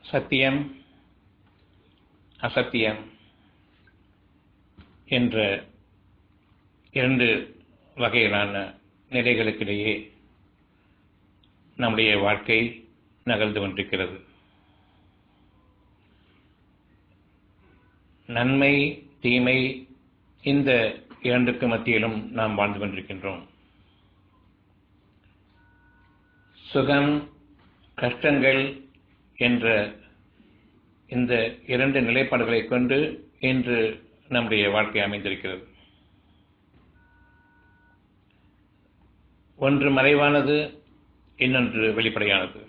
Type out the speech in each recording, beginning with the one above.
சத்தியம் அசத்தியம் என்ற இரண்டு வகையிலான நிலைகளுக்கிடையே நம்முடைய வாழ்க்கை நகர்ந்து கொண்டிருக்கிறது நன்மை தீமை இந்த இரண்டுக்கு மத்தியிலும் நாம் வாழ்ந்து கொண்டிருக்கின்றோம் சுகம் கஷ்டங்கள் என்ற இந்த இரண்டு நிலைப்பாடுகளை கொண்டு இன்று நம்முடைய வாழ்க்கை அமைந்திருக்கிறது ஒன்று மறைவானது இன்னொன்று வெளிப்படையானது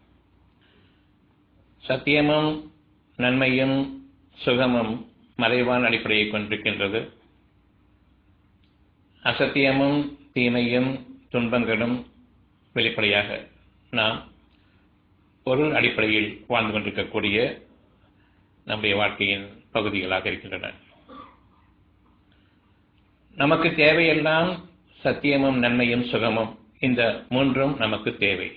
சத்தியமும் நன்மையும் சுகமும் மறைவான அடிப்படையை கொண்டிருக்கின்றது அசத்தியமும் தீமையும் துன்பங்களும் வெளிப்படையாக நாம் பொருள் அடிப்படையில் வாழ்ந்து கொண்டிருக்கக்கூடிய நம்முடைய வாழ்க்கையின் பகுதிகளாக இருக்கின்றன நமக்கு தேவையெல்லாம் சத்தியமும் நன்மையும் சுகமும் இந்த மூன்றும் நமக்கு தேவை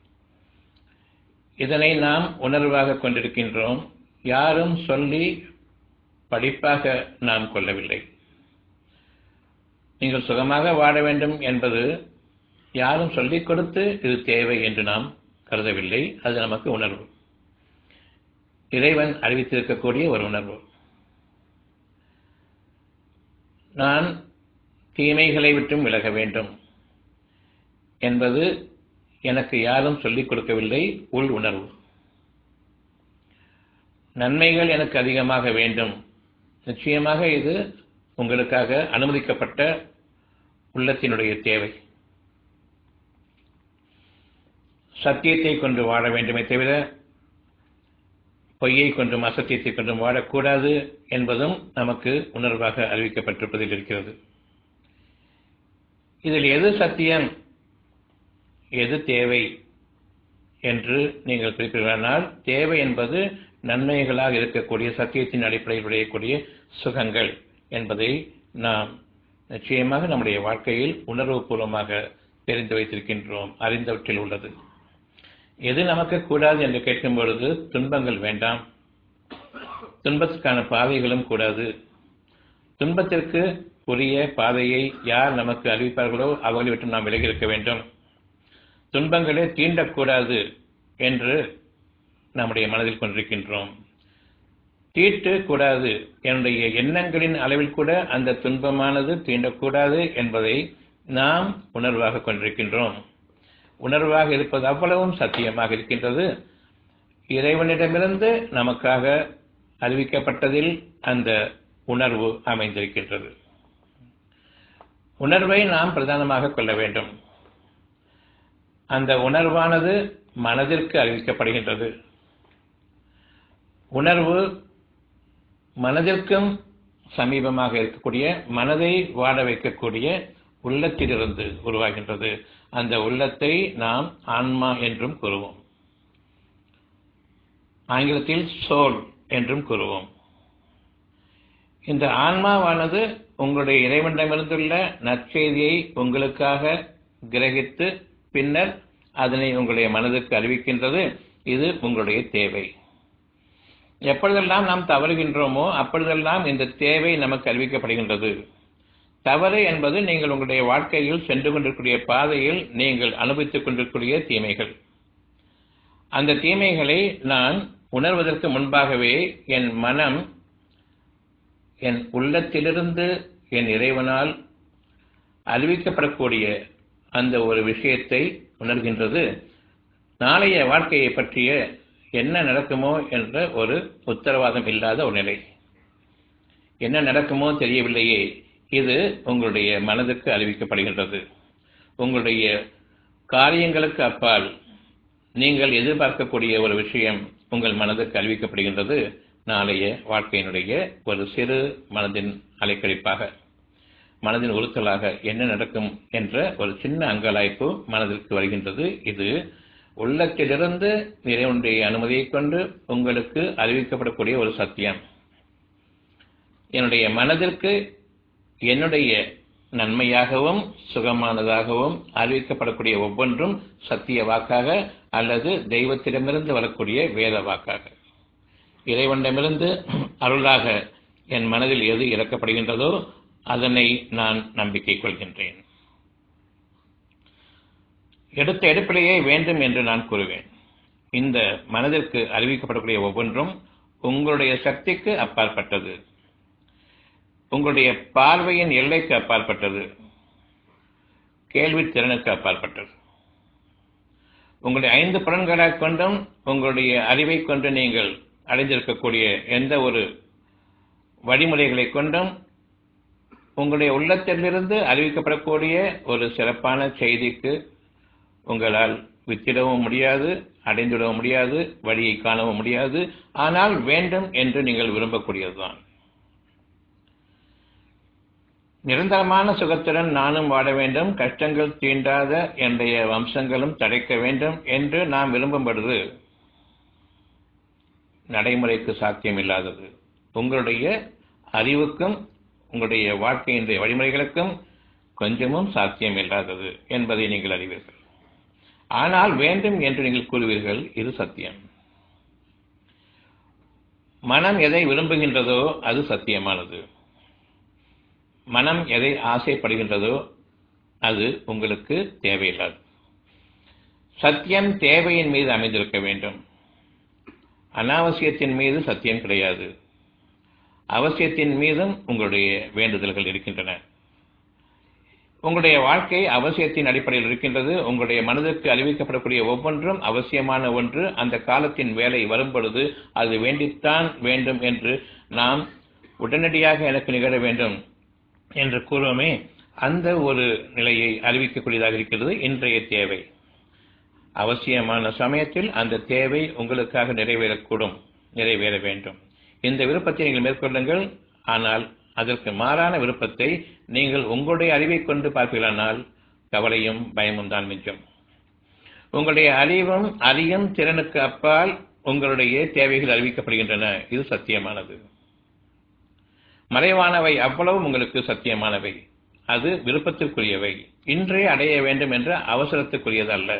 இதனை நாம் உணர்வாக கொண்டிருக்கின்றோம் யாரும் சொல்லி படிப்பாக நாம் கொள்ளவில்லை நீங்கள் சுகமாக வாழ வேண்டும் என்பது யாரும் சொல்லிக் கொடுத்து இது தேவை என்று நாம் கருதவில்லை அது நமக்கு உணர்வு இறைவன் அறிவித்திருக்கக்கூடிய ஒரு உணர்வு நான் தீமைகளை விட்டும் விலக வேண்டும் என்பது எனக்கு யாரும் சொல்லிக் கொடுக்கவில்லை உள் உணர்வு நன்மைகள் எனக்கு அதிகமாக வேண்டும் நிச்சயமாக இது உங்களுக்காக அனுமதிக்கப்பட்ட உள்ளத்தினுடைய தேவை சத்தியத்தை கொண்டு வாழ வேண்டுமே தவிர பொய்யை கொண்டும் அசத்தியத்தை கொண்டும் வாழக்கூடாது என்பதும் நமக்கு உணர்வாக அறிவிக்கப்பட்டிருப்பதில் இருக்கிறது இதில் எது சத்தியம் எது தேவை என்று நீங்கள் குறிப்பிடுவதனால் தேவை என்பது நன்மைகளாக இருக்கக்கூடிய சத்தியத்தின் அடிப்படையில் விளையக்கூடிய சுகங்கள் என்பதை நாம் நிச்சயமாக நம்முடைய வாழ்க்கையில் உணர்வுபூர்வமாக தெரிந்து வைத்திருக்கின்றோம் அறிந்தவற்றில் உள்ளது எது நமக்கு கூடாது என்று கேட்கும் பொழுது துன்பங்கள் வேண்டாம் துன்பத்துக்கான பாதைகளும் கூடாது துன்பத்திற்கு உரிய பாதையை யார் நமக்கு அறிவிப்பார்களோ அவர்களை விட்டு நாம் விலகி இருக்க வேண்டும் துன்பங்களே தீண்டக்கூடாது என்று நம்முடைய மனதில் கொண்டிருக்கின்றோம் தீட்டு கூடாது என்னுடைய எண்ணங்களின் அளவில் கூட அந்த துன்பமானது தீண்டக்கூடாது என்பதை நாம் உணர்வாக கொண்டிருக்கின்றோம் உணர்வாக இருப்பது அவ்வளவும் சத்தியமாக இருக்கின்றது இறைவனிடமிருந்து நமக்காக அறிவிக்கப்பட்டதில் அந்த உணர்வு அமைந்திருக்கின்றது உணர்வை நாம் பிரதானமாக கொள்ள வேண்டும் அந்த உணர்வானது மனதிற்கு அறிவிக்கப்படுகின்றது உணர்வு மனதிற்கும் சமீபமாக இருக்கக்கூடிய மனதை வாழ வைக்கக்கூடிய உள்ளத்திலிருந்து உருவாகின்றது அந்த உள்ளத்தை நாம் ஆன்மா என்றும் கூறுவோம் ஆங்கிலத்தில் சோல் என்றும் கூறுவோம் இந்த ஆன்மாவானது உங்களுடைய இறைவனிடமிருந்துள்ள நற்செய்தியை உங்களுக்காக கிரகித்து பின்னர் அதனை உங்களுடைய மனதுக்கு அறிவிக்கின்றது இது உங்களுடைய தேவை எப்பொழுதெல்லாம் நாம் தவறுகின்றோமோ அப்பொழுதெல்லாம் இந்த தேவை நமக்கு அறிவிக்கப்படுகின்றது தவறு என்பது நீங்கள் உங்களுடைய வாழ்க்கையில் சென்று கொண்டிருக்கூடிய பாதையில் நீங்கள் அனுபவித்துக் கொண்டிருக்கூடிய தீமைகள் அந்த தீமைகளை நான் உணர்வதற்கு முன்பாகவே என் மனம் என் உள்ளத்திலிருந்து என் இறைவனால் அறிவிக்கப்படக்கூடிய அந்த ஒரு விஷயத்தை உணர்கின்றது நாளைய வாழ்க்கையை பற்றிய என்ன நடக்குமோ என்ற ஒரு உத்தரவாதம் இல்லாத ஒரு நிலை என்ன நடக்குமோ தெரியவில்லையே இது உங்களுடைய மனதுக்கு அறிவிக்கப்படுகின்றது உங்களுடைய காரியங்களுக்கு அப்பால் நீங்கள் எதிர்பார்க்கக்கூடிய ஒரு விஷயம் உங்கள் மனதுக்கு அறிவிக்கப்படுகின்றது நாளைய வாழ்க்கையினுடைய ஒரு சிறு மனதின் அலைக்கழிப்பாக மனதின் உறுத்தலாக என்ன நடக்கும் என்ற ஒரு சின்ன அங்கலாய்ப்பு மனதிற்கு வருகின்றது இது உள்ளத்திலிருந்து இறைவனுடைய அனுமதியை கொண்டு உங்களுக்கு அறிவிக்கப்படக்கூடிய ஒரு சத்தியம் என்னுடைய மனதிற்கு என்னுடைய நன்மையாகவும் சுகமானதாகவும் அறிவிக்கப்படக்கூடிய ஒவ்வொன்றும் சத்திய வாக்காக அல்லது தெய்வத்திடமிருந்து வரக்கூடிய வேத வாக்காக இறைவனிடமிருந்து அருளாக என் மனதில் எது இறக்கப்படுகின்றதோ அதனை நான் நம்பிக்கை கொள்கின்றேன் எடுத்த எடுப்பிலேயே வேண்டும் என்று நான் கூறுவேன் இந்த மனதிற்கு அறிவிக்கப்படக்கூடிய ஒவ்வொன்றும் உங்களுடைய சக்திக்கு அப்பாற்பட்டது உங்களுடைய பார்வையின் எல்லைக்கு அப்பாற்பட்டது கேள்வி திறனுக்கு அப்பாற்பட்டது உங்களுடைய ஐந்து புலன்களைக் கொண்டும் உங்களுடைய அறிவை கொண்டு நீங்கள் அடைந்திருக்கக்கூடிய எந்த ஒரு வழிமுறைகளை கொண்டும் உங்களுடைய உள்ளத்திலிருந்து அறிவிக்கப்படக்கூடிய ஒரு சிறப்பான செய்திக்கு உங்களால் வித்திடவும் முடியாது அடைந்துவிடவும் முடியாது வழியை காணவும் முடியாது ஆனால் வேண்டும் என்று நீங்கள் விரும்பக்கூடியதுதான் நிரந்தரமான சுகத்துடன் நானும் வாழ வேண்டும் கஷ்டங்கள் தீண்டாத என்னுடைய வம்சங்களும் தடைக்க வேண்டும் என்று நாம் விரும்பும் பொழுது நடைமுறைக்கு சாத்தியமில்லாதது உங்களுடைய அறிவுக்கும் உங்களுடைய வாழ்க்கையினுடைய வழிமுறைகளுக்கும் கொஞ்சமும் சாத்தியமில்லாதது என்பதை நீங்கள் அறிவீர்கள் ஆனால் வேண்டும் என்று நீங்கள் கூறுவீர்கள் இது சத்தியம் மனம் எதை விரும்புகின்றதோ அது சத்தியமானது மனம் எதை ஆசைப்படுகின்றதோ அது உங்களுக்கு தேவையில்லாது சத்தியம் தேவையின் மீது அமைந்திருக்க வேண்டும் அனாவசியத்தின் மீது சத்தியம் கிடையாது அவசியத்தின் மீதும் உங்களுடைய வேண்டுதல்கள் இருக்கின்றன உங்களுடைய வாழ்க்கை அவசியத்தின் அடிப்படையில் இருக்கின்றது உங்களுடைய மனதிற்கு அறிவிக்கப்படக்கூடிய ஒவ்வொன்றும் அவசியமான ஒன்று அந்த காலத்தின் வேலை வரும் பொழுது அது வேண்டித்தான் வேண்டும் என்று நாம் உடனடியாக எனக்கு நிகழ வேண்டும் என்று கூறுவோமே அந்த ஒரு நிலையை அறிவிக்கக்கூடியதாக இருக்கிறது இன்றைய தேவை அவசியமான சமயத்தில் அந்த தேவை உங்களுக்காக நிறைவேறக்கூடும் நிறைவேற வேண்டும் இந்த விருப்பத்தை நீங்கள் மேற்கொள்ளுங்கள் ஆனால் அதற்கு மாறான விருப்பத்தை நீங்கள் உங்களுடைய அறிவை கொண்டு பார்ப்பீர்களானால் கவலையும் பயமும் தான் மிஞ்சும் உங்களுடைய அறிவும் அறியும் திறனுக்கு அப்பால் உங்களுடைய தேவைகள் அறிவிக்கப்படுகின்றன இது சத்தியமானது மறைவானவை அவ்வளவும் உங்களுக்கு சத்தியமானவை அது விருப்பத்திற்குரியவை இன்றே அடைய வேண்டும் என்ற அவசரத்துக்குரியது அல்ல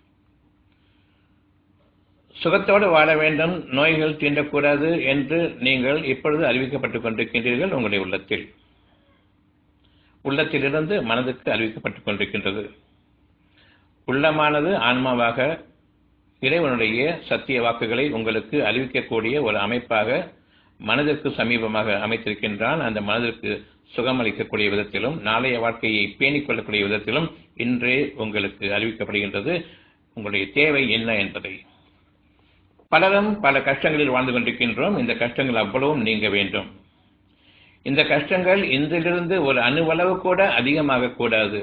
சுகத்தோடு வாழ வேண்டும் நோய்கள் தீண்டக்கூடாது என்று நீங்கள் இப்பொழுது அறிவிக்கப்பட்டுக் கொண்டிருக்கின்றீர்கள் உங்களுடைய உள்ளத்தில் உள்ளத்திலிருந்து மனதுக்கு அறிவிக்கப்பட்டுக் கொண்டிருக்கின்றது உள்ளமானது ஆன்மாவாக இறைவனுடைய சத்திய வாக்குகளை உங்களுக்கு அறிவிக்கக்கூடிய ஒரு அமைப்பாக மனதிற்கு சமீபமாக அமைத்திருக்கின்றான் அந்த மனதிற்கு சுகமளிக்கக்கூடிய விதத்திலும் நாளைய வாழ்க்கையை பேணிக் கொள்ளக்கூடிய விதத்திலும் இன்றே உங்களுக்கு அறிவிக்கப்படுகின்றது உங்களுடைய தேவை என்ன என்பதை பலரும் பல கஷ்டங்களில் வாழ்ந்து கொண்டிருக்கின்றோம் இந்த கஷ்டங்கள் அவ்வளவும் நீங்க வேண்டும் இந்த கஷ்டங்கள் இன்றிலிருந்து ஒரு அணுவளவு கூட அதிகமாக கூடாது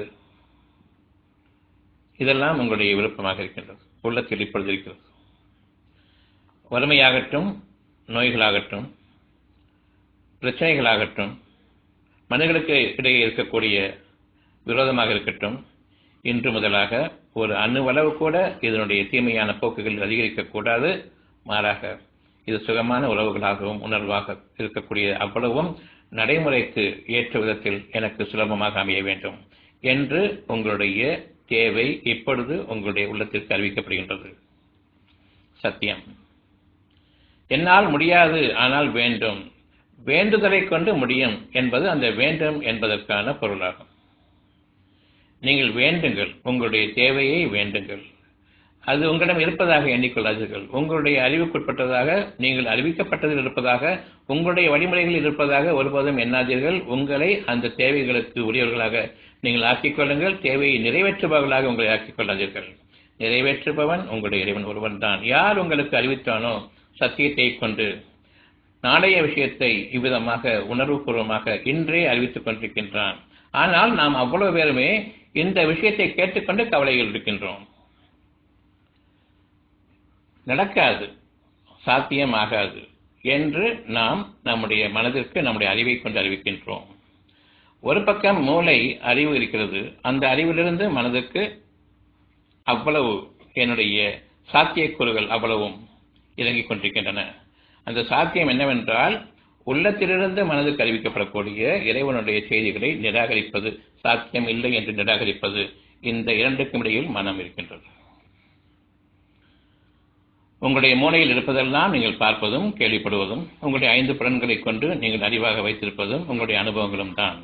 இதெல்லாம் உங்களுடைய விருப்பமாக இருக்கின்றது உள்ளத்தில் இப்பொழுது இருக்கிறது வறுமையாகட்டும் நோய்களாகட்டும் பிரச்சனைகளாகட்டும் மனிதர்களுக்கு இடையே இருக்கக்கூடிய விரோதமாக இருக்கட்டும் இன்று முதலாக ஒரு அணுவளவு கூட இதனுடைய தீமையான போக்குகள் அதிகரிக்கக்கூடாது மாறாக இது சுகமான உறவுகளாகவும் உணர்வாக இருக்கக்கூடிய அவ்வளவும் நடைமுறைக்கு ஏற்ற விதத்தில் எனக்கு சுலபமாக அமைய வேண்டும் என்று உங்களுடைய தேவை இப்பொழுது உங்களுடைய உள்ளத்திற்கு அறிவிக்கப்படுகின்றது சத்தியம் என்னால் முடியாது ஆனால் வேண்டும் வேண்டுதலை கொண்டு முடியும் என்பது அந்த வேண்டும் என்பதற்கான பொருளாகும் நீங்கள் வேண்டுங்கள் உங்களுடைய தேவையை வேண்டுங்கள் அது உங்களிடம் இருப்பதாக எண்ணிக்கொள்ளாதீர்கள் உங்களுடைய அறிவுக்குட்பட்டதாக நீங்கள் அறிவிக்கப்பட்டதில் இருப்பதாக உங்களுடைய வழிமுறைகளில் இருப்பதாக ஒருபோதும் எண்ணாதீர்கள் உங்களை அந்த தேவைகளுக்கு உரியவர்களாக நீங்கள் ஆக்கிக் கொள்ளுங்கள் தேவையை நிறைவேற்றுபவர்களாக உங்களை ஆக்கிக் கொள்ளாதீர்கள் நிறைவேற்றுபவன் உங்களுடைய இறைவன் ஒருவன் தான் யார் உங்களுக்கு அறிவித்தானோ சத்தியத்தை கொண்டு நாளைய விஷயத்தை இவ்விதமாக உணர்வுபூர்வமாக இன்றே அறிவித்துக் கொண்டிருக்கின்றான் ஆனால் நாம் அவ்வளவு பேருமே இந்த விஷயத்தை கேட்டுக்கொண்டு கவலையில் இருக்கின்றோம் நடக்காது சாத்தியமாகாது என்று நாம் நம்முடைய மனதிற்கு நம்முடைய அறிவை கொண்டு அறிவிக்கின்றோம் ஒரு பக்கம் மூளை அறிவு இருக்கிறது அந்த அறிவிலிருந்து மனதுக்கு அவ்வளவு என்னுடைய சாத்தியக்கூறுகள் அவ்வளவும் இறங்கிக் கொண்டிருக்கின்றன அந்த சாத்தியம் என்னவென்றால் உள்ளத்திலிருந்து மனதுக்கு அறிவிக்கப்படக்கூடிய இறைவனுடைய செய்திகளை நிராகரிப்பது சாத்தியம் இல்லை என்று நிராகரிப்பது இந்த இரண்டுக்கும் இடையில் மனம் இருக்கின்றது உங்களுடைய மூளையில் இருப்பதெல்லாம் நீங்கள் பார்ப்பதும் கேள்விப்படுவதும் உங்களுடைய ஐந்து புலன்களை கொண்டு நீங்கள் அறிவாக வைத்திருப்பதும் உங்களுடைய அனுபவங்களும் தான்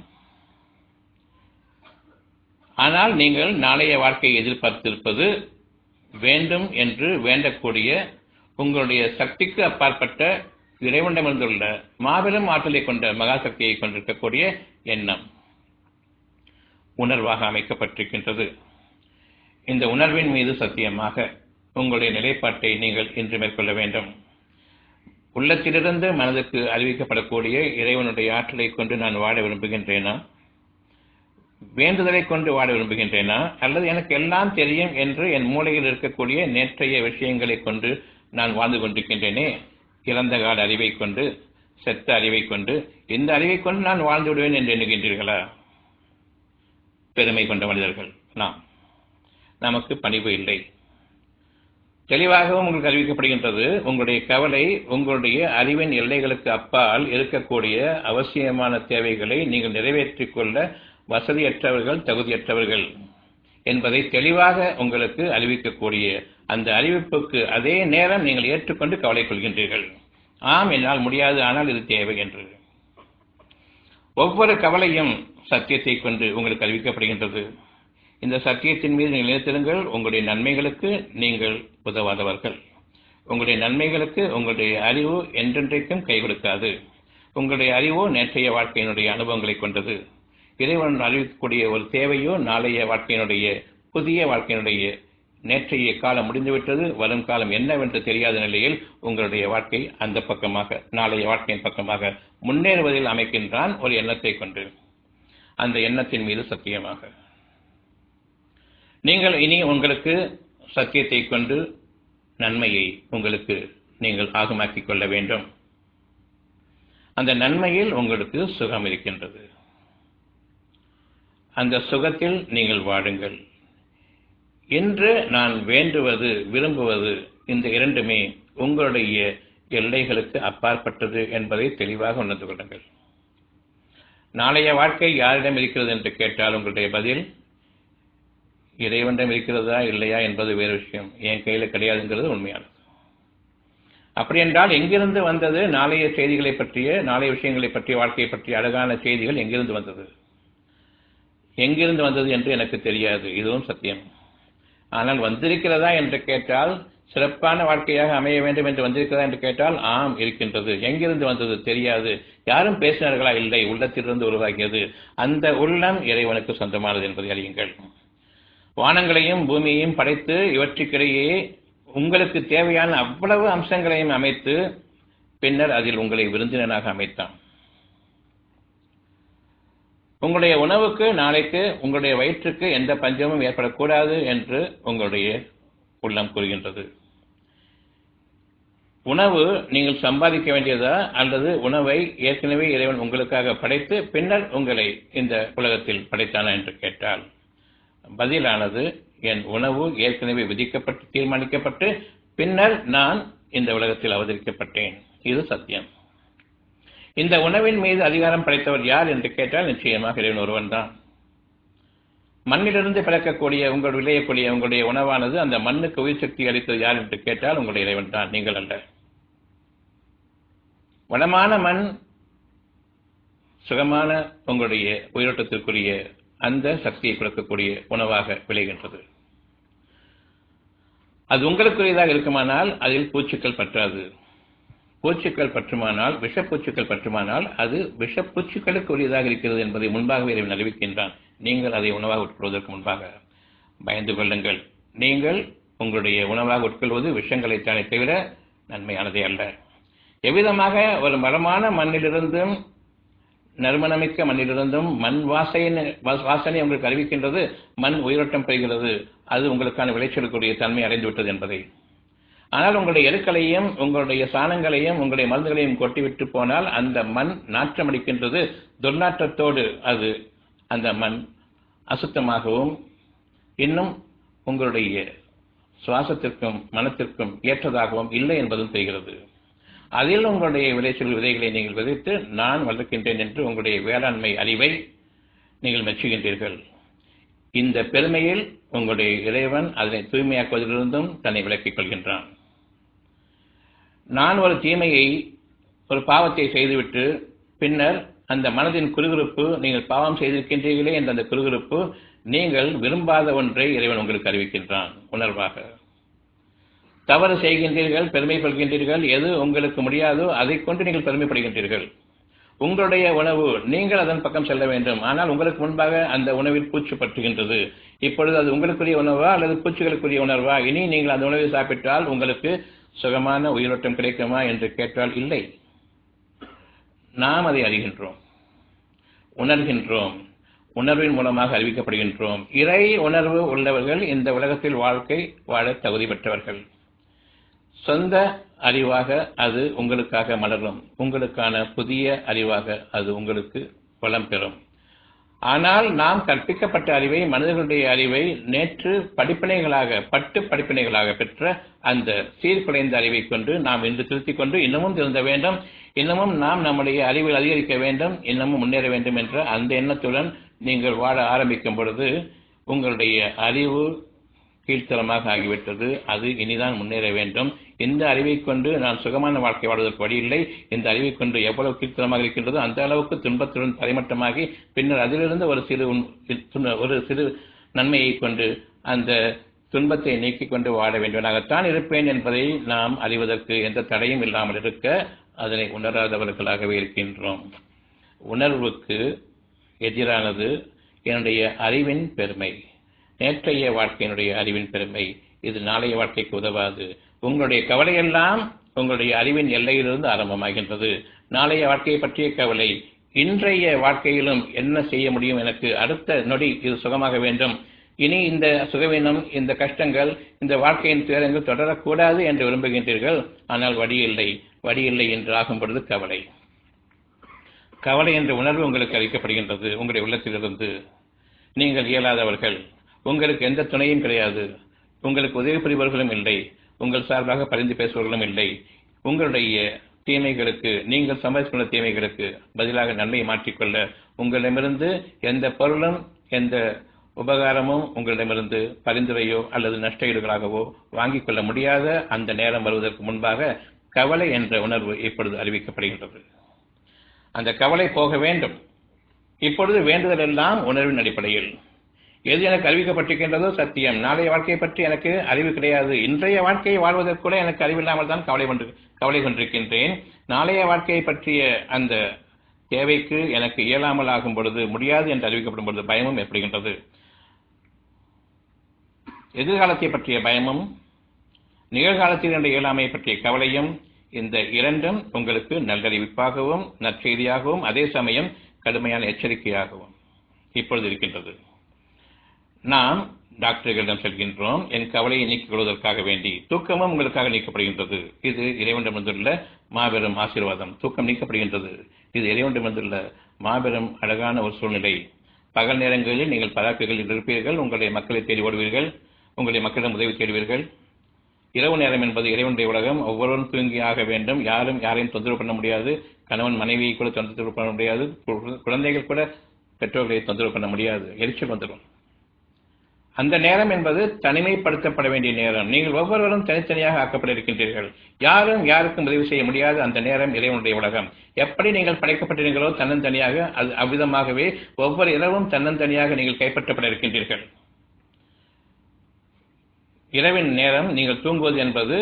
ஆனால் நீங்கள் நாளைய வாழ்க்கையை எதிர்பார்த்திருப்பது வேண்டும் என்று வேண்டக்கூடிய உங்களுடைய சக்திக்கு அப்பாற்பட்ட இறைவனிடமிருந்துள்ள மாபெரும் ஆற்றலை கொண்ட மகாசக்தியை கொண்டிருக்கக்கூடிய எண்ணம் உணர்வாக அமைக்கப்பட்டிருக்கின்றது இந்த உணர்வின் மீது சத்தியமாக உங்களுடைய நிலைப்பாட்டை நீங்கள் இன்று மேற்கொள்ள வேண்டும் உள்ளத்திலிருந்து மனதுக்கு அறிவிக்கப்படக்கூடிய இறைவனுடைய ஆற்றலை கொண்டு நான் வாழ விரும்புகின்றேனா வேண்டுதலை கொண்டு வாழ விரும்புகின்றேனா அல்லது எனக்கு எல்லாம் தெரியும் என்று என் மூளையில் இருக்கக்கூடிய நேற்றைய விஷயங்களை கொண்டு நான் வாழ்ந்து கொண்டிருக்கின்றேனே இறந்த கால அறிவை கொண்டு செத்த அறிவை கொண்டு இந்த அறிவை கொண்டு நான் வாழ்ந்து விடுவேன் என்று எண்ணுகின்றீர்களா பெருமை கொண்ட மனிதர்கள் நாம் நமக்கு பணிவு இல்லை தெளிவாகவும் உங்களுக்கு அறிவிக்கப்படுகின்றது உங்களுடைய கவலை உங்களுடைய அறிவின் எல்லைகளுக்கு அப்பால் இருக்கக்கூடிய அவசியமான தேவைகளை நீங்கள் நிறைவேற்றிக் கொள்ள வசதியற்றவர்கள் தகுதியற்றவர்கள் என்பதை தெளிவாக உங்களுக்கு அறிவிக்கக்கூடிய அந்த அறிவிப்புக்கு அதே நேரம் நீங்கள் ஏற்றுக்கொண்டு கவலை கொள்கின்றீர்கள் ஆம் என்னால் முடியாது ஆனால் இது தேவை என்று ஒவ்வொரு கவலையும் சத்தியத்தை கொண்டு உங்களுக்கு அறிவிக்கப்படுகின்றது இந்த சத்தியத்தின் மீது நீங்கள் நினைத்திருங்கள் உங்களுடைய நன்மைகளுக்கு நீங்கள் உதவாதவர்கள் உங்களுடைய நன்மைகளுக்கு உங்களுடைய அறிவு என்றென்றைக்கும் கை கொடுக்காது உங்களுடைய அறிவோ நேற்றைய வாழ்க்கையினுடைய அனுபவங்களை கொண்டது இறைவன் அறிவிக்கக்கூடிய ஒரு தேவையோ நாளைய வாழ்க்கையினுடைய புதிய வாழ்க்கையினுடைய நேற்றைய காலம் முடிந்துவிட்டது வரும் காலம் என்னவென்று தெரியாத நிலையில் உங்களுடைய வாழ்க்கை அந்த பக்கமாக நாளைய வாழ்க்கையின் பக்கமாக முன்னேறுவதில் அமைக்கின்றான் ஒரு எண்ணத்தை கொண்டு அந்த எண்ணத்தின் மீது சத்தியமாக நீங்கள் இனி உங்களுக்கு சத்தியத்தை கொண்டு நன்மையை உங்களுக்கு நீங்கள் ஆகமாக்கிக் கொள்ள வேண்டும் அந்த நன்மையில் உங்களுக்கு சுகம் இருக்கின்றது அந்த சுகத்தில் நீங்கள் வாடுங்கள் இன்று நான் வேண்டுவது விரும்புவது இந்த இரண்டுமே உங்களுடைய எல்லைகளுக்கு அப்பாற்பட்டது என்பதை தெளிவாக உணர்ந்து கொள்ளுங்கள் நாளைய வாழ்க்கை யாரிடம் இருக்கிறது என்று கேட்டால் உங்களுடைய பதில் இறைவனிடம் இருக்கிறதா இல்லையா என்பது வேறு விஷயம் என் கையில கிடையாதுங்கிறது உண்மையானது அப்படி என்றால் எங்கிருந்து வந்தது நாளைய செய்திகளை பற்றிய நாளைய விஷயங்களை பற்றிய வாழ்க்கையை பற்றிய அழகான செய்திகள் எங்கிருந்து வந்தது எங்கிருந்து வந்தது என்று எனக்கு தெரியாது இதுவும் சத்தியம் ஆனால் வந்திருக்கிறதா என்று கேட்டால் சிறப்பான வாழ்க்கையாக அமைய வேண்டும் என்று வந்திருக்கிறதா என்று கேட்டால் ஆம் இருக்கின்றது எங்கிருந்து வந்தது தெரியாது யாரும் பேசினார்களா இல்லை உள்ளத்திலிருந்து உருவாகியது அந்த உள்ளம் இறைவனுக்கு சொந்தமானது என்பதை அறியுங்கள் வானங்களையும் பூமியையும் படைத்து இவற்றுக்கிடையே உங்களுக்கு தேவையான அவ்வளவு அம்சங்களையும் அமைத்து பின்னர் அதில் உங்களை விருந்தினராக அமைத்தான் உங்களுடைய உணவுக்கு நாளைக்கு உங்களுடைய வயிற்றுக்கு எந்த பஞ்சமும் ஏற்படக்கூடாது என்று உங்களுடைய உள்ளம் கூறுகின்றது உணவு நீங்கள் சம்பாதிக்க வேண்டியதா அல்லது உணவை ஏற்கனவே இறைவன் உங்களுக்காக படைத்து பின்னர் உங்களை இந்த உலகத்தில் படைத்தானா என்று கேட்டால் பதிலானது என் உணவு ஏற்கனவே விதிக்கப்பட்டு தீர்மானிக்கப்பட்டு பின்னர் நான் இந்த உலகத்தில் அவதரிக்கப்பட்டேன் இது சத்தியம் இந்த உணவின் மீது அதிகாரம் படைத்தவர் யார் என்று கேட்டால் நிச்சயமாக இறைவன் ஒருவன் தான் மண்ணிலிருந்து பிறக்கக்கூடிய உங்கள் விளையக்கூடிய உங்களுடைய உணவானது அந்த மண்ணுக்கு உயிர் சக்தி அளித்தது யார் என்று கேட்டால் உங்களுடைய இறைவன் தான் நீங்கள் அல்ல வளமான மண் சுகமான உங்களுடைய உயிரோட்டத்திற்குரிய அந்த சக்தியை கொடுக்கக்கூடிய உணவாக விளைகின்றது அது உங்களுக்குரியதாக இருக்குமானால் அதில் பூச்சிக்கள் பற்றாது பூச்சிக்கள் பற்றுமானால் விஷப்பூச்சிக்கள் பற்றுமானால் அது விஷப்பூச்சிக்களுக்கு உரியதாக இருக்கிறது என்பதை முன்பாகவே இறைவன் அறிவிக்கின்றான் நீங்கள் அதை உணவாக உட்கொள்வதற்கு முன்பாக பயந்து கொள்ளுங்கள் நீங்கள் உங்களுடைய உணவாக உட்கொள்வது விஷங்களைத்தானே தவிர நன்மையானதே அல்ல எவ்விதமாக ஒரு மரமான மண்ணிலிருந்தும் நறுமணமிக்க மண்ணிலிருந்தும் மண் வாசனை வாசனை உங்களுக்கு அறிவிக்கின்றது மண் உயிரோட்டம் பெறுகிறது அது உங்களுக்கான விளைச்சலுக்குரிய தன்மை அடைந்துவிட்டது என்பதை ஆனால் உங்களுடைய எருக்களையும் உங்களுடைய சாணங்களையும் உங்களுடைய மருந்துகளையும் கொட்டிவிட்டு போனால் அந்த மண் நாற்றம் அடிக்கின்றது துர்நாற்றத்தோடு அது அந்த மண் அசுத்தமாகவும் இன்னும் உங்களுடைய சுவாசத்திற்கும் மனத்திற்கும் ஏற்றதாகவும் இல்லை என்பதும் தெரிகிறது அதில் உங்களுடைய விளைச்சல் விதைகளை நீங்கள் விதைத்து நான் வளர்க்கின்றேன் என்று உங்களுடைய வேளாண்மை அறிவை நீங்கள் மெச்சுகின்றீர்கள் இந்த பெருமையில் உங்களுடைய இறைவன் அதனை தூய்மையாக்குவதிலிருந்தும் தன்னை விலக்கிக் கொள்கின்றான் நான் ஒரு தீமையை ஒரு பாவத்தை செய்துவிட்டு பின்னர் அந்த மனதின் குறுகுறுப்பு நீங்கள் பாவம் செய்திருக்கின்றீர்களே என்ற அந்த குறுகுறுப்பு நீங்கள் விரும்பாத ஒன்றை இறைவன் உங்களுக்கு அறிவிக்கின்றான் உணர்வாக தவறு செய்கின்றீர்கள் பெருமை கொள்கின்றீர்கள் எது உங்களுக்கு முடியாதோ அதை கொண்டு நீங்கள் பெருமைப்படுகின்றீர்கள் உங்களுடைய உணவு நீங்கள் அதன் பக்கம் செல்ல வேண்டும் ஆனால் உங்களுக்கு முன்பாக அந்த உணவில் பூச்சி பற்றுகின்றது இப்பொழுது அது உங்களுக்குரிய உணவா அல்லது பூச்சிகளுக்குரிய உணர்வா இனி நீங்கள் அந்த உணவை சாப்பிட்டால் உங்களுக்கு சுகமான உயிரோட்டம் கிடைக்குமா என்று கேட்டால் இல்லை நாம் அதை அறிகின்றோம் உணர்கின்றோம் உணர்வின் மூலமாக அறிவிக்கப்படுகின்றோம் இறை உணர்வு உள்ளவர்கள் இந்த உலகத்தில் வாழ்க்கை வாழ தகுதி பெற்றவர்கள் சொந்த அறிவாக அது உங்களுக்காக மலரும் உங்களுக்கான புதிய அறிவாக அது உங்களுக்கு வளம் பெறும் ஆனால் நாம் கற்பிக்கப்பட்ட அறிவை மனிதர்களுடைய அறிவை நேற்று படிப்பினைகளாக பட்டு படிப்பினைகளாக பெற்ற அந்த சீர்குலைந்த அறிவை கொண்டு நாம் இன்று திருத்திக் கொண்டு இன்னமும் திருந்த வேண்டும் இன்னமும் நாம் நம்முடைய அறிவில் அதிகரிக்க வேண்டும் இன்னமும் முன்னேற வேண்டும் என்ற அந்த எண்ணத்துடன் நீங்கள் வாழ ஆரம்பிக்கும் பொழுது உங்களுடைய அறிவு கீழ்த்தரமாக ஆகிவிட்டது அது இனிதான் முன்னேற வேண்டும் இந்த அறிவை கொண்டு நான் சுகமான வாழ்க்கை வாழ்வதற்கு வழி இல்லை இந்த அறிவை கொண்டு எவ்வளவு கீழ்த்தரமாக இருக்கின்றதோ அந்த அளவுக்கு துன்பத்துடன் தரைமட்டமாகி பின்னர் அதிலிருந்து ஒரு சிறு ஒரு சிறு நன்மையை கொண்டு அந்த துன்பத்தை நீக்கிக் கொண்டு வாழ வேண்டுவனாகத்தான் இருப்பேன் என்பதை நாம் அறிவதற்கு எந்த தடையும் இல்லாமல் இருக்க அதனை உணராதவர்களாகவே இருக்கின்றோம் உணர்வுக்கு எதிரானது என்னுடைய அறிவின் பெருமை நேற்றைய வாழ்க்கையினுடைய அறிவின் பெருமை இது நாளைய வாழ்க்கைக்கு உதவாது உங்களுடைய கவலையெல்லாம் உங்களுடைய அறிவின் எல்லையிலிருந்து ஆரம்பமாகின்றது நாளைய வாழ்க்கையை பற்றிய கவலை இன்றைய வாழ்க்கையிலும் என்ன செய்ய முடியும் எனக்கு அடுத்த நொடி இது சுகமாக வேண்டும் இனி இந்த சுகவீனம் இந்த கஷ்டங்கள் இந்த வாழ்க்கையின் துயரங்கள் தொடரக்கூடாது என்று விரும்புகின்றீர்கள் ஆனால் வழி இல்லை வழி இல்லை என்று ஆகும் பொழுது கவலை கவலை என்ற உணர்வு உங்களுக்கு அளிக்கப்படுகின்றது உங்களுடைய உள்ளத்திலிருந்து நீங்கள் இயலாதவர்கள் உங்களுக்கு எந்த துணையும் கிடையாது உங்களுக்கு உதவி புரிபவர்களும் இல்லை உங்கள் சார்பாக பரிந்து பேசுபவர்களும் இல்லை உங்களுடைய தீமைகளுக்கு நீங்கள் சம்பாதித்துள்ள தீமைகளுக்கு பதிலாக நன்மையை மாற்றிக்கொள்ள உங்களிடமிருந்து எந்த பொருளும் எந்த உபகாரமும் உங்களிடமிருந்து பரிந்துரையோ அல்லது நஷ்டஈடுகளாகவோ வாங்கிக் கொள்ள முடியாத அந்த நேரம் வருவதற்கு முன்பாக கவலை என்ற உணர்வு இப்பொழுது அறிவிக்கப்படுகின்றது அந்த கவலை போக வேண்டும் இப்பொழுது வேண்டுதல் எல்லாம் உணர்வின் அடிப்படையில் எது எனக்கு அறிவிக்கப்பட்டிருக்கின்றதோ சத்தியம் நாளைய வாழ்க்கையை பற்றி எனக்கு அறிவு கிடையாது இன்றைய வாழ்க்கையை வாழ்வதற்கு கூட எனக்கு அறிவில்லாமல் தான் கவலை கொண்டு கவலை கொண்டிருக்கின்றேன் நாளைய வாழ்க்கையை பற்றிய அந்த தேவைக்கு எனக்கு இயலாமல் ஆகும் பொழுது முடியாது என்று அறிவிக்கப்படும் பொழுது பயமும் ஏற்படுகின்றது எதிர்காலத்தை பற்றிய பயமும் நிகழ்காலத்தில் என்ற இயலாமை பற்றிய கவலையும் இந்த இரண்டும் உங்களுக்கு நல்லறிவிப்பாகவும் நற்செய்தியாகவும் அதே சமயம் கடுமையான எச்சரிக்கையாகவும் இப்பொழுது இருக்கின்றது நாம் டாக்டர்களிடம் செல்கின்றோம் என் கவலையை நீக்கிக் கொள்வதற்காக வேண்டி தூக்கமும் உங்களுக்காக நீக்கப்படுகின்றது இது இறைவனிடமிருந்துள்ள மாபெரும் ஆசீர்வாதம் தூக்கம் நீக்கப்படுகின்றது இது இறைவனிடமிருந்துள்ள மாபெரும் அழகான ஒரு சூழ்நிலை பகல் நேரங்களில் நீங்கள் பதாக்குகளில் இருப்பீர்கள் உங்களுடைய மக்களை தேடி ஓடுவீர்கள் உங்களுடைய மக்களிடம் உதவி தேடுவீர்கள் இரவு நேரம் என்பது இறைவனுடைய உலகம் ஒவ்வொருவரும் தூங்கி ஆக வேண்டும் யாரும் யாரையும் தொந்தரவு பண்ண முடியாது கணவன் மனைவியை கூட தொந்தரவு பண்ண முடியாது குழந்தைகள் கூட பெற்றோர்களை தொந்தரவு பண்ண முடியாது எரிச்சல் வந்துடும் அந்த நேரம் என்பது தனிமைப்படுத்தப்பட வேண்டிய நேரம் நீங்கள் ஒவ்வொருவரும் தனித்தனியாக ஆக்கப்பட இருக்கின்றீர்கள் யாரும் யாருக்கும் உதவி செய்ய முடியாது அந்த நேரம் இறைவனுடைய உலகம் எப்படி நீங்கள் படைக்கப்பட்டீர்களோ தன்னந்தனியாக அது அவ்விதமாகவே ஒவ்வொரு இரவும் தன்னந்தனியாக நீங்கள் கைப்பற்றப்பட இருக்கின்றீர்கள் இரவின் நேரம் நீங்கள் தூங்குவது என்பது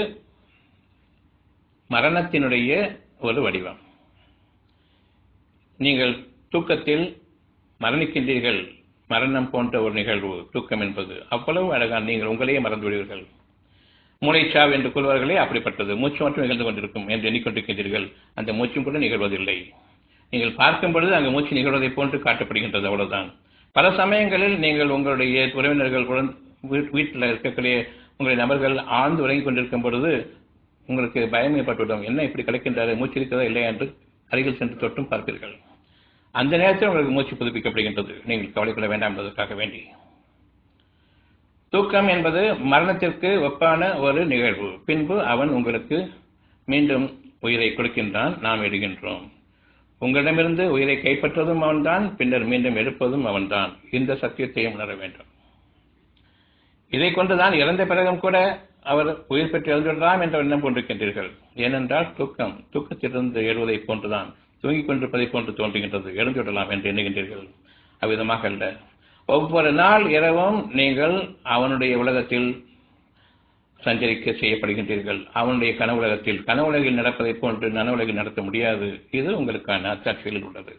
மரணத்தினுடைய ஒரு வடிவம் நீங்கள் தூக்கத்தில் மரணிக்கின்றீர்கள் மரணம் போன்ற ஒரு நிகழ்வு தூக்கம் என்பது அவ்வளவு அழகான நீங்கள் உங்களையே மறந்து விடுவீர்கள் மூளைச்சாவு என்று கூறுவார்களே அப்படிப்பட்டது மூச்சு மட்டும் நிகழ்ந்து கொண்டிருக்கும் என்று எண்ணிக்கொண்டிருக்கின்றீர்கள் அந்த மூச்சும் கூட நிகழ்வதில்லை நீங்கள் பார்க்கும் பொழுது அங்கு மூச்சு நிகழ்வதை போன்று காட்டப்படுகின்றது அவ்வளவுதான் பல சமயங்களில் நீங்கள் உங்களுடைய உறவினர்களுடன் வீட்டில் இருக்கக்கூடிய உங்களுடைய நபர்கள் ஆழ்ந்து உறங்கிக் கொண்டிருக்கும் பொழுது உங்களுக்கு பயம் ஏற்பட்டுவிடும் என்ன இப்படி கிடைக்கின்றாரு மூச்சு இருக்கிறதா இல்லையா என்று அருகில் சென்று தொட்டும் பார்ப்பீர்கள் அந்த நேரத்தில் உங்களுக்கு மூச்சு புதுப்பிக்கப்படுகின்றது நீங்கள் கவலைப்பட வேண்டாம் என்பதற்காக வேண்டி தூக்கம் என்பது மரணத்திற்கு ஒப்பான ஒரு நிகழ்வு பின்பு அவன் உங்களுக்கு மீண்டும் உயிரை கொடுக்கின்றான் நாம் எடுகின்றோம் உங்களிடமிருந்து உயிரை கைப்பற்றுவதும் அவன்தான் பின்னர் மீண்டும் எடுப்பதும் அவன்தான் இந்த சத்தியத்தையும் உணர வேண்டும் இதை கொண்டுதான் இறந்த பிறகும் கூட அவர் உயிர் பெற்று எழுந்துவிடலாம் என்ற எண்ணம் கொண்டிருக்கின்றீர்கள் ஏனென்றால் தூக்கம் தூக்கத்திலிருந்து எழுவதைப் போன்றுதான் தூங்கிக் கொண்டிருப்பதைப் போன்று தோன்றுகின்றது எழுந்துவிடலாம் என்று எண்ணுகின்றீர்கள் அவ்விதமாக அல்ல ஒவ்வொரு நாள் இரவும் நீங்கள் அவனுடைய உலகத்தில் சஞ்சரிக்க செய்யப்படுகின்றீர்கள் அவனுடைய கனவுலகத்தில் கனவுலகில் நடப்பதைப் போன்று நனவுலகில் நடத்த முடியாது இது உங்களுக்கான அச்சாட்சியில் உள்ளது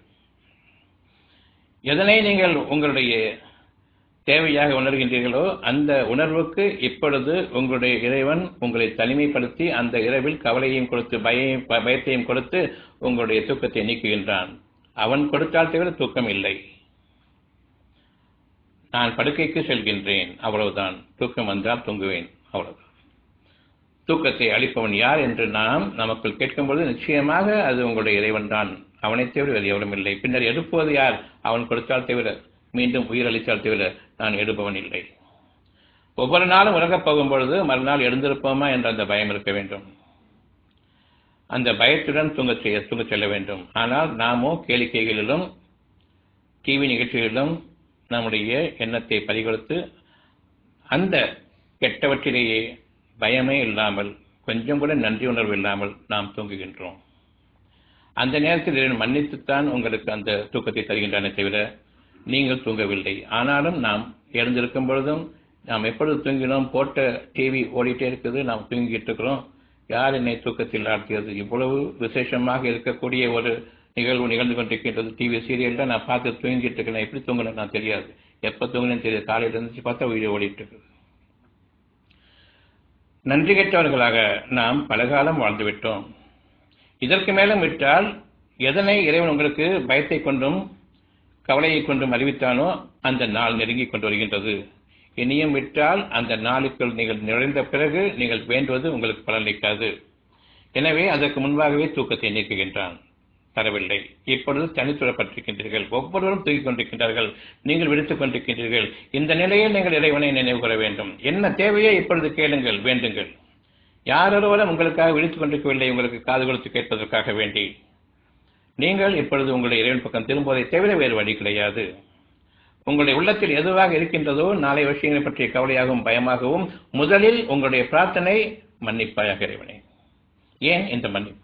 எதனை நீங்கள் உங்களுடைய தேவையாக உணர்கின்றீர்களோ அந்த உணர்வுக்கு இப்பொழுது உங்களுடைய இறைவன் உங்களை தனிமைப்படுத்தி அந்த இரவில் கவலையையும் கொடுத்து பயம் பயத்தையும் கொடுத்து உங்களுடைய தூக்கத்தை நீக்குகின்றான் அவன் கொடுத்தால் தவிர தூக்கம் இல்லை நான் படுக்கைக்கு செல்கின்றேன் அவ்வளவுதான் தூக்கம் வந்தால் தூங்குவேன் அவ்வளவுதான் தூக்கத்தை அளிப்பவன் யார் என்று நாம் நமக்குள் கேட்கும்பொழுது நிச்சயமாக அது உங்களுடைய இறைவன் தான் அவனை தவிர வேறு எவரும் இல்லை பின்னர் எடுப்பது யார் அவன் கொடுத்தால் தவிர மீண்டும் உயிரளித்தால் தவிர நான் எடுப்பவன் இல்லை ஒவ்வொரு நாளும் உறங்கப் போகும் பொழுது மறுநாள் எழுந்திருப்போமா என்ற அந்த பயம் இருக்க வேண்டும் அந்த பயத்துடன் தூங்க செய்ய தூங்க செல்ல வேண்டும் ஆனால் நாமோ கேளிக்கைகளிலும் டிவி நிகழ்ச்சிகளிலும் நம்முடைய எண்ணத்தை பறிகொடுத்து அந்த கெட்டவற்றிலேயே பயமே இல்லாமல் கொஞ்சம் கூட நன்றி உணர்வு இல்லாமல் நாம் தூங்குகின்றோம் அந்த நேரத்தில் இறைவன் மன்னித்துத்தான் உங்களுக்கு அந்த தூக்கத்தை தருகின்றன தவிர நீங்கள் தூங்கவில்லை ஆனாலும் நாம் எழுந்திருக்கும் பொழுதும் நாம் எப்பொழுது தூங்கினோம் போட்ட டிவி ஓடிட்டே இருக்குது நாம் தூங்கிட்டு இருக்கிறோம் யார் என்னை தூக்கத்தில் ஆழ்த்தியது இவ்வளவு விசேஷமாக இருக்கக்கூடிய ஒரு நிகழ்வு நிகழ்ந்து கொண்டிருக்கின்றது டிவி சீரியல்ல நான் பார்த்து தூங்கிட்டு இருக்கேன் எப்படி தூங்கினேன் நான் தெரியாது எப்ப தூங்கினேன்னு தெரியாது காலையில இருந்துச்சு பார்த்தா வீடியோ ஓடிட்டு இருக்குது நன்றி கெட்டவர்களாக நாம் பலகாலம் வாழ்ந்துவிட்டோம் இதற்கு மேலும் விட்டால் எதனை இறைவன் உங்களுக்கு பயத்தை கொண்டும் கவலையை கொண்டும் அறிவித்தானோ அந்த நாள் நெருங்கிக் கொண்டு வருகின்றது இனியும் விட்டால் அந்த நாளுக்குள் நீங்கள் நுழைந்த பிறகு நீங்கள் வேண்டுவது உங்களுக்கு பலனளிக்காது எனவே அதற்கு முன்பாகவே தூக்கத்தை நீக்குகின்றான் தரவில்லை இப்பொழுது தனித்துறப்பட்டிருக்கின்றீர்கள் ஒவ்வொருவரும் தூக்கிக் கொண்டிருக்கின்றார்கள் நீங்கள் விடுத்துக் கொண்டிருக்கின்றீர்கள் இந்த நிலையில் நீங்கள் இறைவனை நினைவு கூற வேண்டும் என்ன தேவையோ இப்பொழுது கேளுங்கள் வேண்டுங்கள் யாரொருவரும் உங்களுக்காக விடுத்துக் கொண்டிருக்கவில்லை உங்களுக்கு காது கொடுத்து கேட்பதற்காக வேண்டி நீங்கள் இப்பொழுது உங்களுடைய இறைவன் பக்கம் திரும்புவதை தவிர வேறு வழி கிடையாது உங்களுடைய உள்ளத்தில் எதுவாக இருக்கின்றதோ நாளை விஷயங்களை பற்றிய கவலையாகவும் பயமாகவும் முதலில் உங்களுடைய பிரார்த்தனை மன்னிப்பாயாக இறைவனே ஏன் இந்த மன்னிப்பு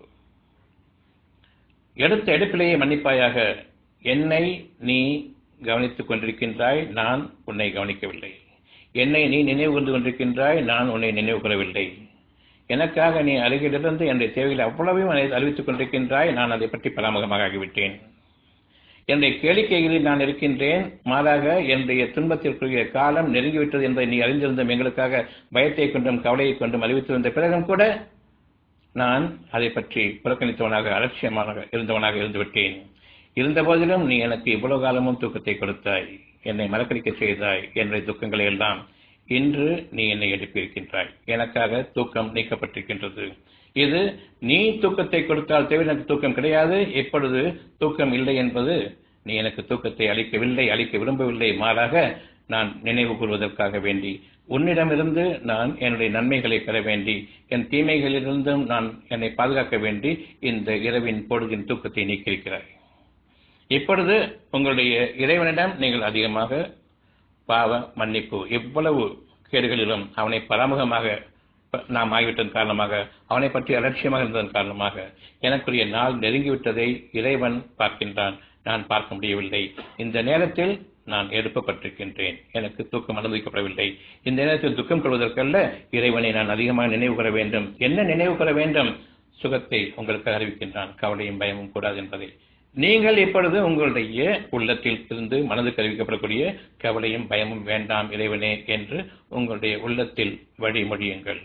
எடுத்த எடுப்பிலேயே மன்னிப்பாயாக என்னை நீ கவனித்துக் கொண்டிருக்கின்றாய் நான் உன்னை கவனிக்கவில்லை என்னை நீ நினைவு கொண்டு கொண்டிருக்கின்றாய் நான் உன்னை நினைவு கூறவில்லை எனக்காக நீ அருகிலிருந்து என்னுடைய தேவைகளை அவ்வளவையும் அறிவித்துக் கொண்டிருக்கின்றாய் நான் அதை பற்றி பராமுகமாக ஆகிவிட்டேன் என்னுடைய கேளிக்கைகளில் நான் இருக்கின்றேன் மாறாக என்னுடைய துன்பத்திற்குரிய காலம் நெருங்கிவிட்டது என்பதை நீ அறிந்திருந்தும் எங்களுக்காக பயத்தை கொண்டும் கவலையை கொண்டும் அறிவித்திருந்த பிறகும் கூட நான் அதை பற்றி புறக்கணித்தவனாக அலட்சியமாக இருந்தவனாக இருந்துவிட்டேன் இருந்த போதிலும் நீ எனக்கு இவ்வளவு காலமும் தூக்கத்தை கொடுத்தாய் என்னை மறக்கடிக்க செய்தாய் என்னுடைய துக்கங்களை எல்லாம் இன்று நீ என்னை எழுப்பியிருக்கின்றாய் எனக்காக தூக்கம் நீக்கப்பட்டிருக்கின்றது இது நீ தூக்கத்தை கொடுத்தால் தவிர எனக்கு தூக்கம் கிடையாது இப்பொழுது தூக்கம் இல்லை என்பது நீ எனக்கு தூக்கத்தை அளிக்கவில்லை அளிக்க விரும்பவில்லை மாறாக நான் நினைவு கூறுவதற்காக வேண்டி உன்னிடமிருந்து நான் என்னுடைய நன்மைகளை பெற வேண்டி என் தீமைகளிலிருந்தும் நான் என்னை பாதுகாக்க வேண்டி இந்த இரவின் பொழுதின் தூக்கத்தை நீக்கியிருக்கிறாய் இப்பொழுது உங்களுடைய இறைவனிடம் நீங்கள் அதிகமாக பாவ மன்னிப்பு எவ்வளவு கேடுகளிலும் அவனை பராமுகமாக நாம் ஆகிவிட்டதன் காரணமாக அவனை பற்றி அலட்சியமாக இருந்ததன் காரணமாக எனக்குரிய நாள் நெருங்கிவிட்டதை இறைவன் பார்க்கின்றான் நான் பார்க்க முடியவில்லை இந்த நேரத்தில் நான் எழுப்பப்பட்டிருக்கின்றேன் எனக்கு தூக்கம் அனுமதிக்கப்படவில்லை இந்த நேரத்தில் துக்கம் கொள்வதற்கல்ல இறைவனை நான் அதிகமாக நினைவு கூற வேண்டும் என்ன நினைவு கூற வேண்டும் சுகத்தை உங்களுக்கு அறிவிக்கின்றான் கவலையும் பயமும் கூடாது என்பதை நீங்கள் இப்பொழுது உங்களுடைய உள்ளத்தில் இருந்து மனதுக்கு அறிவிக்கப்படக்கூடிய கவலையும் பயமும் வேண்டாம் இறைவனே என்று உங்களுடைய உள்ளத்தில் வழிமொழியுங்கள்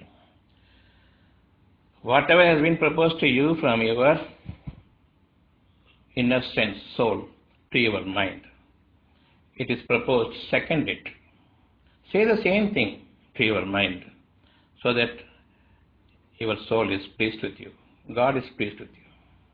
whatever has been proposed to you from your inner sense, soul, to your mind. It is proposed, second it. Say the same thing to your mind so that your soul is pleased with you. God is pleased with you.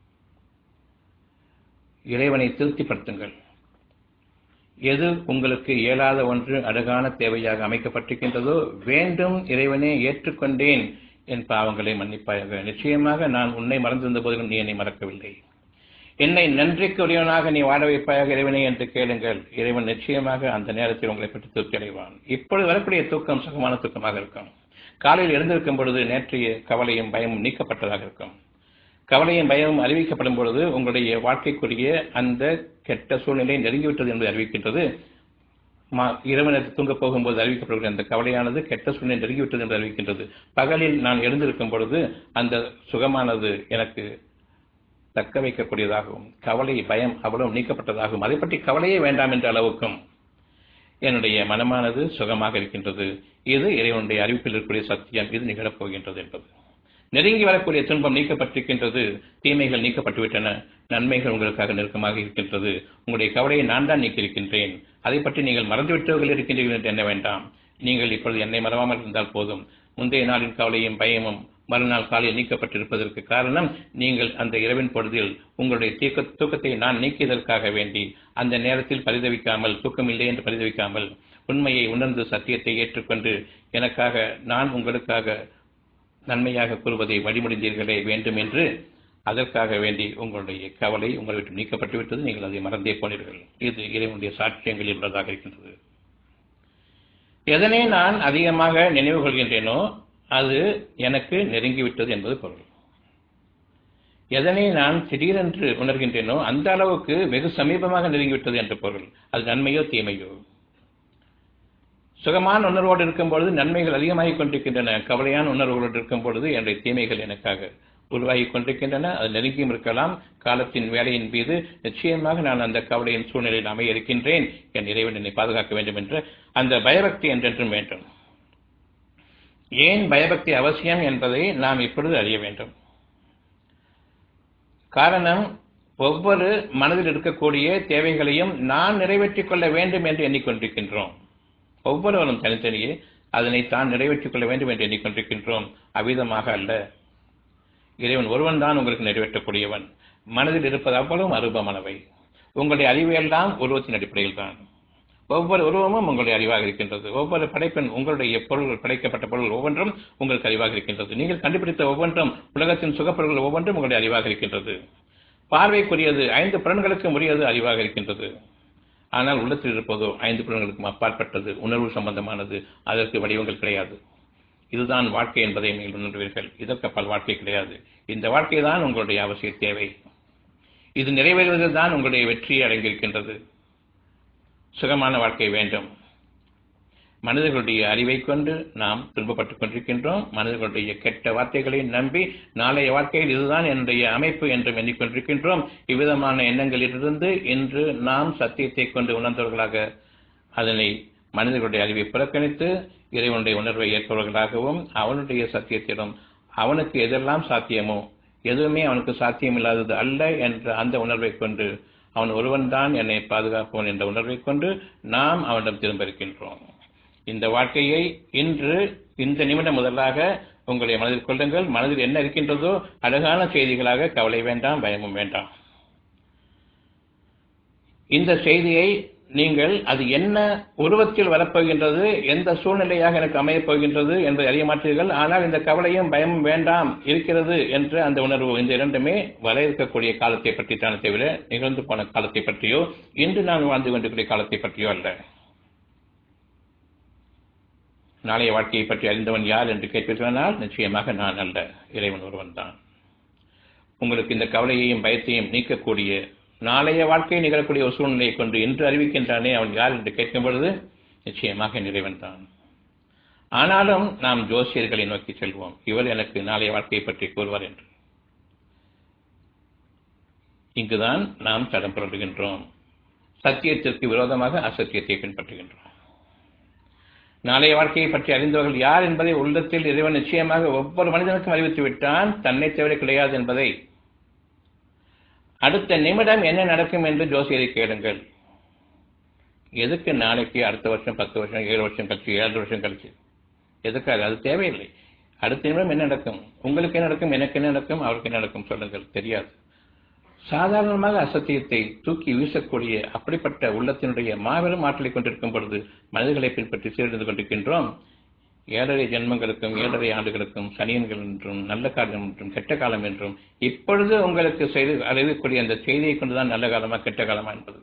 இறைவனை திருப்திப்படுத்துங்கள் எது உங்களுக்கு இயலாத ஒன்று அழகான தேவையாக அமைக்கப்பட்டிருக்கின்றதோ வேண்டும் இறைவனே ஏற்றுக்கொண்டேன் என் பாவங்களை மன்னிப்பாயாக நிச்சயமாக நான் உன்னை மறந்திருந்த போதிலும் நீ என்னை மறக்கவில்லை என்னை நன்றிக்கு உரியவனாக நீ வாழ வைப்பாயாக இறைவனே என்று கேளுங்கள் இறைவன் நிச்சயமாக அந்த நேரத்தில் உங்களை பற்றி திருப்தி அடைவான் இப்பொழுது வரக்கூடிய தூக்கம் சுகமான தூக்கமாக இருக்கும் காலையில் எழுந்திருக்கும் பொழுது நேற்றைய கவலையும் பயமும் நீக்கப்பட்டதாக இருக்கும் கவலையும் பயமும் அறிவிக்கப்படும் பொழுது உங்களுடைய வாழ்க்கைக்குரிய அந்த கெட்ட சூழ்நிலை நெருங்கிவிட்டது என்பதை அறிவிக்கின்றது இரவு நேரத்தில் தூங்கப் போகும்போது அறிவிக்கப்படுகிற அந்த கவலையானது கெட்ட சூழ்நிலை நெருங்கிவிட்டது என்று அறிவிக்கின்றது பகலில் நான் எழுந்திருக்கும் பொழுது அந்த சுகமானது எனக்கு தக்க வைக்கக்கூடியதாகவும் கவலை பயம் அவ்வளவு நீக்கப்பட்டதாகவும் அதை பற்றி கவலையே வேண்டாம் என்ற அளவுக்கும் என்னுடைய மனமானது சுகமாக இருக்கின்றது இது இறைவனுடைய அறிவிப்பில் இருக்கக்கூடிய சத்தியம் இது நிகழப்போகின்றது என்பது நெருங்கி வரக்கூடிய துன்பம் நீக்கப்பட்டிருக்கின்றது தீமைகள் நீக்கப்பட்டுவிட்டன நன்மைகள் உங்களுக்காக நெருக்கமாக இருக்கின்றது உங்களுடைய கவலையை நான் தான் நீக்கியிருக்கின்றேன் அதை பற்றி நீங்கள் மறந்துவிட்டவர்கள் இருக்கின்றீர்கள் என்று எண்ண வேண்டாம் நீங்கள் இப்பொழுது என்னை மறவாமல் இருந்தால் போதும் முந்தைய நாளின் கவலையும் பயமும் மறுநாள் காலையில் நீக்கப்பட்டிருப்பதற்கு காரணம் நீங்கள் அந்த இரவின் பொழுதில் உங்களுடைய தீக்க தூக்கத்தை நான் நீக்கியதற்காக வேண்டி அந்த நேரத்தில் பரிதவிக்காமல் தூக்கம் இல்லை என்று பரிதவிக்காமல் உண்மையை உணர்ந்து சத்தியத்தை ஏற்றுக்கொண்டு எனக்காக நான் உங்களுக்காக நன்மையாக கூறுவதை வழிமுடிந்தீர்களே வேண்டும் என்று அதற்காக வேண்டி உங்களுடைய கவலை உங்களை விட்டு நீக்கப்பட்டு விட்டது நீங்கள் அதை மறந்தே போனீர்கள் இது இறைவனுடைய சாட்சியங்களில் உள்ளதாக இருக்கின்றது எதனை நான் அதிகமாக நினைவு கொள்கின்றேனோ அது எனக்கு நெருங்கிவிட்டது என்பது பொருள் எதனை நான் திடீரென்று உணர்கின்றேனோ அந்த அளவுக்கு வெகு சமீபமாக நெருங்கிவிட்டது என்று பொருள் அது நன்மையோ தீமையோ சுகமான உணர்வோடு இருக்கும் பொழுது நன்மைகள் அதிகமாகிக் கொண்டிருக்கின்றன கவலையான உணர்வுகளோடு இருக்கும் பொழுது என்னுடைய தீமைகள் எனக்காக உருவாகி கொண்டிருக்கின்றன அது நெருங்கியும் இருக்கலாம் காலத்தின் வேலையின் மீது நிச்சயமாக நான் அந்த கவலையின் சூழ்நிலையில் அமைய இருக்கின்றேன் என் இறைவன் என்னை பாதுகாக்க வேண்டும் என்று அந்த பயபக்தி என்றென்றும் வேண்டும் ஏன் பயபக்தி அவசியம் என்பதை நாம் இப்பொழுது அறிய வேண்டும் காரணம் ஒவ்வொரு மனதில் இருக்கக்கூடிய தேவைகளையும் நான் நிறைவேற்றிக் கொள்ள வேண்டும் என்று எண்ணிக்கொண்டிருக்கின்றோம் ஒவ்வொருவரும் தனித்தனியே அதனை தான் நிறைவேற்றிக் கொள்ள வேண்டும் என்று எண்ணிக்கொண்டிருக்கின்றோம் அவ்விதமாக அல்ல இறைவன் ஒருவன் தான் உங்களுக்கு நிறைவேற்றக்கூடியவன் மனதில் இருப்பது அவ்வளவும் அரூபமானவை உங்களுடைய அறிவையெல்லாம் உருவத்தின் அடிப்படையில் தான் ஒவ்வொரு உருவமும் உங்களுடைய அறிவாக இருக்கின்றது ஒவ்வொரு படைப்பின் உங்களுடைய பொருள்கள் படைக்கப்பட்ட பொருள் ஒவ்வொன்றும் உங்களுக்கு அறிவாக இருக்கின்றது நீங்கள் கண்டுபிடித்த ஒவ்வொன்றும் உலகத்தின் சுகப்பொருள்கள் ஒவ்வொன்றும் உங்களுடைய அறிவாக இருக்கின்றது பார்வைக்குரியது ஐந்து புலன்களுக்கு உரியது அறிவாக இருக்கின்றது ஆனால் உள்ளத்தில் இருப்பதோ ஐந்து புலன்களுக்கும் அப்பாற்பட்டது உணர்வு சம்பந்தமானது அதற்கு வடிவங்கள் கிடையாது இதுதான் வாழ்க்கை என்பதை நீங்கள் உணர்வீர்கள் இதற்கு அப்பால் வாழ்க்கை கிடையாது இந்த வாழ்க்கை தான் உங்களுடைய அவசிய தேவை இது நிறைவேறுவதில் தான் உங்களுடைய வெற்றி அடங்கியிருக்கின்றது சுகமான வாழ்க்கை வேண்டும் மனிதர்களுடைய அறிவை கொண்டு நாம் துன்பப்பட்டுக் கொண்டிருக்கின்றோம் மனிதர்களுடைய கெட்ட வார்த்தைகளை நம்பி நாளைய வாழ்க்கையில் இதுதான் என்னுடைய அமைப்பு என்று எண்ணிக்கொண்டிருக்கின்றோம் இவ்விதமான எண்ணங்களிலிருந்து இன்று நாம் சத்தியத்தை கொண்டு உணர்ந்தவர்களாக அதனை மனிதர்களுடைய அறிவை புறக்கணித்து இறைவனுடைய உணர்வை ஏற்பவர்களாகவும் அவனுடைய சத்தியத்திடம் அவனுக்கு எதெல்லாம் சாத்தியமோ எதுவுமே அவனுக்கு சாத்தியமில்லாதது அல்ல என்ற அந்த உணர்வை கொண்டு அவன் ஒருவன்தான் என்னை பாதுகாப்பவன் என்ற உணர்வை கொண்டு நாம் அவனிடம் திரும்ப இருக்கின்றோம் இந்த வாழ்க்கையை இன்று இந்த நிமிடம் முதலாக உங்களுடைய மனதில் கொள்ளுங்கள் மனதில் என்ன இருக்கின்றதோ அழகான செய்திகளாக கவலை வேண்டாம் பயமும் வேண்டாம் இந்த செய்தியை நீங்கள் அது என்ன உருவத்தில் வரப்போகின்றது எந்த சூழ்நிலையாக எனக்கு அமையப் போகின்றது என்பதை அறிய மாட்டீர்கள் ஆனால் இந்த கவலையும் பயமும் வேண்டாம் இருக்கிறது என்ற அந்த உணர்வு இந்த இரண்டுமே வர இருக்கக்கூடிய காலத்தை பற்றித்தானே தவிர நிகழ்ந்து போன காலத்தை பற்றியோ இன்று நான் வாழ்ந்து கொண்டிருக்கிற காலத்தை பற்றியோ அல்ல நாளைய வாழ்க்கையை பற்றி அறிந்தவன் யார் என்று கேட்பிருக்கிறானால் நிச்சயமாக நான் அல்ல இறைவன் ஒருவன் தான் உங்களுக்கு இந்த கவலையையும் பயத்தையும் நீக்கக்கூடிய நாளைய வாழ்க்கை நிகழக்கூடிய ஒரு சூழ்நிலையை கொண்டு இன்று அறிவிக்கின்றானே அவன் யார் என்று கேட்கும் பொழுது நிச்சயமாக நிறைவன் தான் ஆனாலும் நாம் ஜோசியர்களை நோக்கி செல்வோம் இவர் எனக்கு நாளைய வாழ்க்கையை பற்றி கூறுவார் என்று இங்குதான் நாம் தடம் புரண்டுகின்றோம் சத்தியத்திற்கு விரோதமாக அசத்தியத்தை பின்பற்றுகின்றோம் நாளைய வாழ்க்கையை பற்றி அறிந்தவர்கள் யார் என்பதை உள்ளத்தில் இறைவன் நிச்சயமாக ஒவ்வொரு மனிதனுக்கும் அறிவித்து விட்டான் தன்னை தவிர கிடையாது என்பதை அடுத்த நிமிடம் என்ன நடக்கும் என்று ஜோசியரை கேளுங்கள் எதுக்கு நாளைக்கு அடுத்த வருஷம் பத்து வருஷம் ஏழு வருஷம் கழிச்சு ஏழு வருஷம் கழிச்சு எதுக்காக அது தேவையில்லை அடுத்த நிமிடம் என்ன நடக்கும் உங்களுக்கு என்ன நடக்கும் எனக்கு என்ன நடக்கும் அவருக்கு என்ன நடக்கும் சொல்லுங்கள் தெரியாது சாதாரணமாக அசத்தியத்தை தூக்கி வீசக்கூடிய அப்படிப்பட்ட உள்ளத்தினுடைய மாபெரும் ஆற்றலை கொண்டிருக்கும் பொழுது மனிதர்களை பின்பற்றி சீரழிந்து கொண்டிருக்கின்றோம் ஏழரை ஜென்மங்களுக்கும் ஏழரை ஆண்டுகளுக்கும் சனியன்கள் என்றும் நல்ல காலம் என்றும் கெட்ட காலம் என்றும் இப்பொழுது உங்களுக்கு செய்து அறிவிக்கக்கூடிய அந்த செய்தியை கொண்டுதான் நல்ல காலமா கெட்ட காலமா என்பது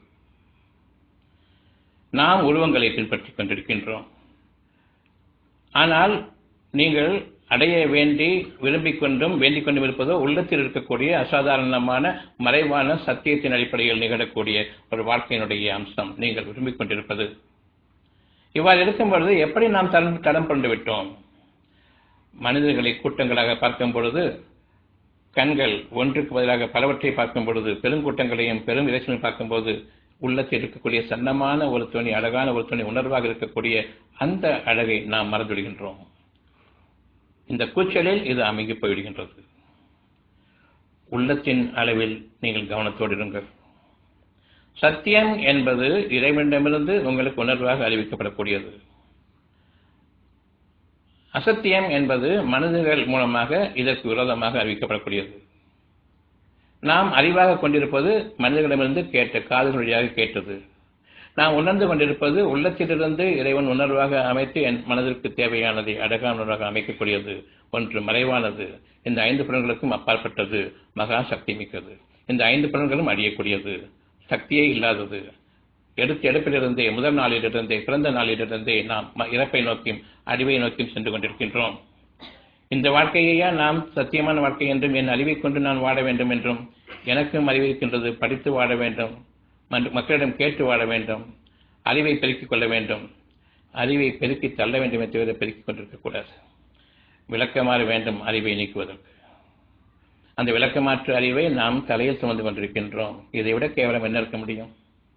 நாம் உருவங்களை பின்பற்றிக் கொண்டிருக்கின்றோம் ஆனால் நீங்கள் அடைய வேண்டி விரும்பிக் கொண்டும் வேண்டிக் கொண்டும் இருப்பதோ உள்ளத்தில் இருக்கக்கூடிய அசாதாரணமான மறைவான சத்தியத்தின் அடிப்படையில் நிகழக்கூடிய ஒரு வாழ்க்கையினுடைய அம்சம் நீங்கள் விரும்பிக் கொண்டிருப்பது இவ்வாறு இருக்கும் பொழுது எப்படி நாம் தரம் தடம் கொண்டு விட்டோம் மனிதர்களை கூட்டங்களாக பார்க்கும் பொழுது கண்கள் ஒன்றுக்கு பதிலாக பலவற்றை பார்க்கும் பொழுது பெருங்கூட்டங்களையும் பெரும் இலட்சணம் பார்க்கும்போது உள்ளத்தில் இருக்கக்கூடிய சன்னமான ஒரு துணி அழகான ஒரு துணி உணர்வாக இருக்கக்கூடிய அந்த அழகை நாம் மறந்துவிடுகின்றோம் இந்த கூச்சலில் இது அமைங்கி போய்விடுகின்றது உள்ளத்தின் அளவில் நீங்கள் கவனத்தோடு இருங்கள் சத்தியம் என்பது இறைவனிடமிருந்து உங்களுக்கு உணர்வாக அறிவிக்கப்படக்கூடியது அசத்தியம் என்பது மனிதர்கள் மூலமாக இதற்கு விரோதமாக அறிவிக்கப்படக்கூடியது நாம் அறிவாக கொண்டிருப்பது மனிதர்களிடமிருந்து கேட்ட காதுகள் வழியாக கேட்டது நாம் உணர்ந்து கொண்டிருப்பது உள்ளத்திலிருந்து இறைவன் உணர்வாக அமைத்து என் மனதிற்கு தேவையானதை அழகான உணர்வாக அமைக்கக்கூடியது ஒன்று மறைவானது இந்த ஐந்து புலன்களுக்கும் அப்பாற்பட்டது மகா சக்தி மிக்கது இந்த ஐந்து புலன்களும் அழியக்கூடியது சக்தியே இல்லாதது எடுத்த எடுப்பிலிருந்தே முதல் நாளிலிருந்தே பிறந்த நாளிலிருந்தே நாம் இறப்பை நோக்கியும் அழிவை நோக்கியும் சென்று கொண்டிருக்கின்றோம் இந்த வாழ்க்கையையா நாம் சத்தியமான வாழ்க்கை என்றும் என் அறிவை கொண்டு நான் வாழ வேண்டும் என்றும் எனக்கும் அறிவிருக்கின்றது படித்து வாழ வேண்டும் மக்களிடம் கேட்டு வாழ வேண்டும் அறிவை பெருக்கிக் கொள்ள வேண்டும் அறிவை பெருக்கி தள்ள வேண்டுமே தவிர பெருக்கிக் கொண்டிருக்கக்கூடாது விளக்கமாறு வேண்டும் அறிவை நீக்குவதற்கு அந்த விளக்கமாற்று அறிவை நாம் தலையில் சுமந்து கொண்டிருக்கின்றோம் இதை விட கேவலம் என்ன இருக்க முடியும்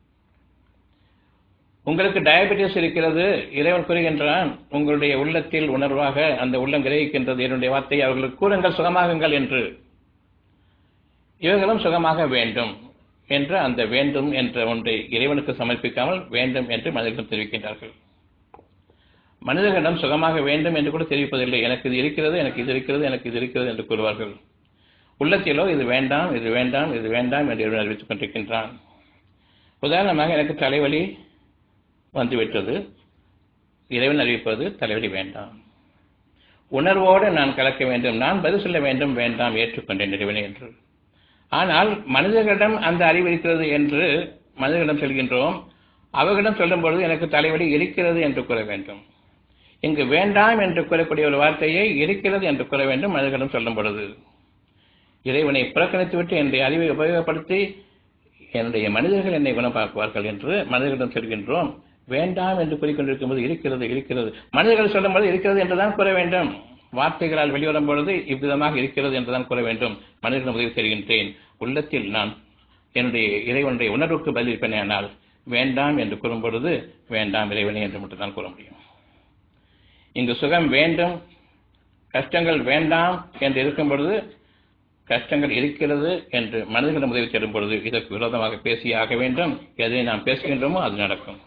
உங்களுக்கு டயபெட்டிஸ் இருக்கிறது இறைவன் கூறுகின்றான் உங்களுடைய உள்ளத்தில் உணர்வாக அந்த உள்ளம் கிரகிக்கின்றது என்னுடைய வார்த்தை அவர்களுக்கு கூறுங்கள் சுகமாகுங்கள் என்று இவர்களும் சுகமாக வேண்டும் என்ற அந்த வேண்டும் என்ற ஒன்றை இறைவனுக்கு சமர்ப்பிக்காமல் வேண்டும் என்று மனிதர்கள் தெரிவிக்கின்றார்கள் மனிதர்களிடம் சுகமாக வேண்டும் என்று கூட தெரிவிப்பதில்லை எனக்கு இது இருக்கிறது எனக்கு இது இருக்கிறது எனக்கு இது இருக்கிறது என்று கூறுவார்கள் உள்ளத்திலோ இது வேண்டாம் இது வேண்டாம் இது வேண்டாம் என்று இறைவன் அறிவித்துக் கொண்டிருக்கின்றான் உதாரணமாக எனக்கு தலைவலி வந்துவிட்டது இறைவன் அறிவிப்பது தலைவலி வேண்டாம் உணர்வோடு நான் கலக்க வேண்டும் நான் பதில் சொல்ல வேண்டும் வேண்டாம் ஏற்றுக்கொண்டேன் இறைவனை என்று ஆனால் மனிதர்களிடம் அந்த அறிவு இருக்கிறது என்று மனிதர்களிடம் சொல்கின்றோம் அவர்களிடம் சொல்லும் பொழுது எனக்கு தலைவலி இருக்கிறது என்று கூற வேண்டும் இங்கு வேண்டாம் என்று கூறக்கூடிய ஒரு வார்த்தையை இருக்கிறது என்று கூற வேண்டும் மனிதர்களிடம் சொல்லும் பொழுது இறைவனை புறக்கணித்துவிட்டு என்னுடைய அறிவை உபயோகப்படுத்தி என்னுடைய மனிதர்கள் என்னை குணமாக்குவார்கள் என்று மனிதர்களிடம் சொல்கின்றோம் வேண்டாம் என்று கூறிக்கொண்டிருக்கும் போது இருக்கிறது இருக்கிறது மனிதர்கள் சொல்லும் போது இருக்கிறது என்றுதான் கூற வேண்டும் வார்த்தைகளால் வெளிவரும் பொழுது இவ்விதமாக இருக்கிறது என்றுதான் கூற வேண்டும் மனிதர்கள் உதவி செய்கின்றேன் உள்ளத்தில் நான் என்னுடைய இறைவனுடைய உணர்வுக்கு பதிலளிப்பேனே ஆனால் வேண்டாம் என்று கூறும் பொழுது வேண்டாம் இறைவனே என்று மட்டும்தான் கூற முடியும் இங்கு சுகம் வேண்டும் கஷ்டங்கள் வேண்டாம் என்று இருக்கும் பொழுது கஷ்டங்கள் இருக்கிறது என்று மனிதர்களிடம் உதவி தேடும் பொழுது இதற்கு விரோதமாக பேசியே ஆக வேண்டும் எதை நாம் பேசுகின்றோமோ அது நடக்கும்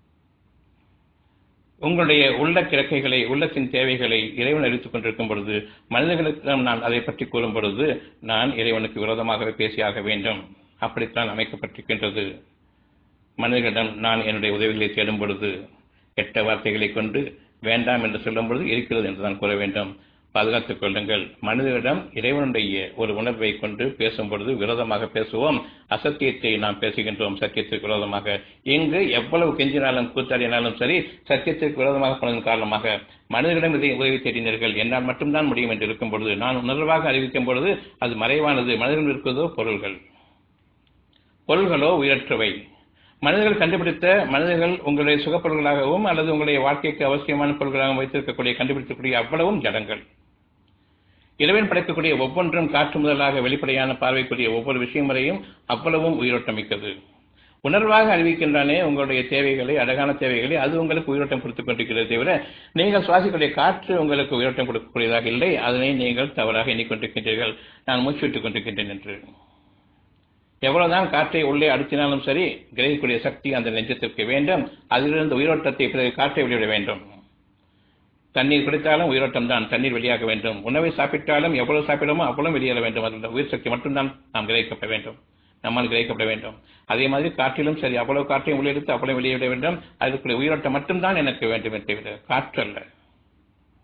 உங்களுடைய உள்ள கிழக்கைகளை உள்ளத்தின் தேவைகளை இறைவன் அறிவித்துக் கொண்டிருக்கும் பொழுது மனிதர்களுக்கு நான் அதை பற்றி கூறும் பொழுது நான் இறைவனுக்கு விரோதமாகவே பேசியாக வேண்டும் அப்படித்தான் அமைக்கப்பட்டிருக்கின்றது மனிதர்களிடம் நான் என்னுடைய உதவிகளை தேடும் பொழுது கெட்ட வார்த்தைகளை கொண்டு வேண்டாம் என்று சொல்லும் பொழுது இருக்கிறது என்றுதான் கூற வேண்டும் பாதுகாத்துக் கொள்ளுங்கள் மனிதரிடம் இறைவனுடைய ஒரு உணர்வை கொண்டு பேசும் பொழுது விரோதமாக பேசுவோம் அசத்தியத்தை நாம் பேசுகின்றோம் சத்தியத்திற்கு விரோதமாக இங்கு எவ்வளவு கெஞ்சினாலும் கூத்தாடினாலும் சரி சத்தியத்திற்கு விரோதமாக போனதன் காரணமாக மனிதர்களிடம் இதை உதவி தேடினீர்கள் என்னால் மட்டும்தான் முடியும் என்று இருக்கும் பொழுது நான் உணர்வாக அறிவிக்கும் பொழுது அது மறைவானது மனிதர்கள் இருப்பதோ பொருள்கள் பொருள்களோ உயரற்றவை மனிதர்கள் கண்டுபிடித்த மனிதர்கள் உங்களுடைய சுகப்பொருள்களாகவும் அல்லது உங்களுடைய வாழ்க்கைக்கு அவசியமான பொருள்களாகவும் வைத்திருக்கக்கூடிய கண்டுபிடிக்கக்கூடிய அவ்வளவும் ஜடங்கள் இறைவன் படைக்கக்கூடிய ஒவ்வொன்றும் காற்று முதலாக வெளிப்படையான பார்வைக்குரிய ஒவ்வொரு விஷயம் வரையும் அவ்வளவும் உயிரோட்டமிக்கது உணர்வாக அறிவிக்கின்றானே உங்களுடைய தேவைகளை அழகான தேவைகளை அது உங்களுக்கு உயிரோட்டம் கொடுத்துக் கொண்டிருக்கிறது தவிர நீங்கள் சுவாசிக்கக்கூடிய காற்று உங்களுக்கு உயிரோட்டம் கொடுக்கக்கூடியதாக இல்லை அதனை நீங்கள் தவறாக எண்ணிக்கொண்டிருக்கின்றீர்கள் நான் மூச்சு விட்டுக் கொண்டிருக்கின்றேன் என்று எவ்வளவுதான் காற்றை உள்ளே அழுத்தினாலும் சரி கிரகிக்கூடிய சக்தி அந்த நெஞ்சத்திற்கு வேண்டும் அதிலிருந்து உயிரோட்டத்தை பிறகு காற்றை வெளியிட வேண்டும் தண்ணீர் குடித்தாலும் உயிரோட்டம் தான் தண்ணீர் வெளியாக வேண்டும் உணவை சாப்பிட்டாலும் எவ்வளவு சாப்பிடுமோ அவ்வளவு வெளியேற வேண்டும் அதில் உயிர் சக்தி மட்டும்தான் நாம் கிரகிக்கப்பட வேண்டும் நம்மால் கிரகிக்கப்பட வேண்டும் அதே மாதிரி காற்றிலும் சரி அவ்வளவு காற்றையும் உள்ளெடுத்து அவ்வளவு வெளியிட வேண்டும் அதற்குரிய உயிரோட்டம் மட்டும்தான் எனக்கு வேண்டும் என்று விட காற்று அல்ல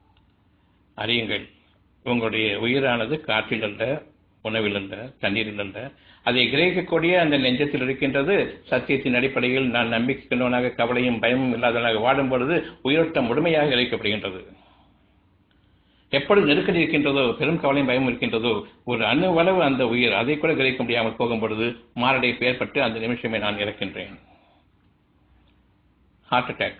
அறியுங்கள் உங்களுடைய உயிரானது காற்றில் அல்ல உணவில் அல்ல தண்ணீரில் அல்ல அதை கிரகிக்கக்கூடிய அந்த நெஞ்சத்தில் இருக்கின்றது சத்தியத்தின் அடிப்படையில் நான் நம்பிக்கை கொண்டவனாக கவலையும் பயமும் இல்லாதவனாக வாடும் பொழுது உயிரோட்டம் முழுமையாக கிரகிக்கப்படுகின்றது எப்பொழுது நெருக்கடி இருக்கின்றதோ பெரும் கவலையும் பயம் இருக்கின்றதோ ஒரு அணுவளவு அந்த உயிர் அதை கூட கிரகிக்க முடியாமல் போகும் பொழுது மாரடைப்பு ஏற்பட்டு அந்த நிமிஷமே நான் இறக்கின்றேன் ஹார்ட் அட்டாக்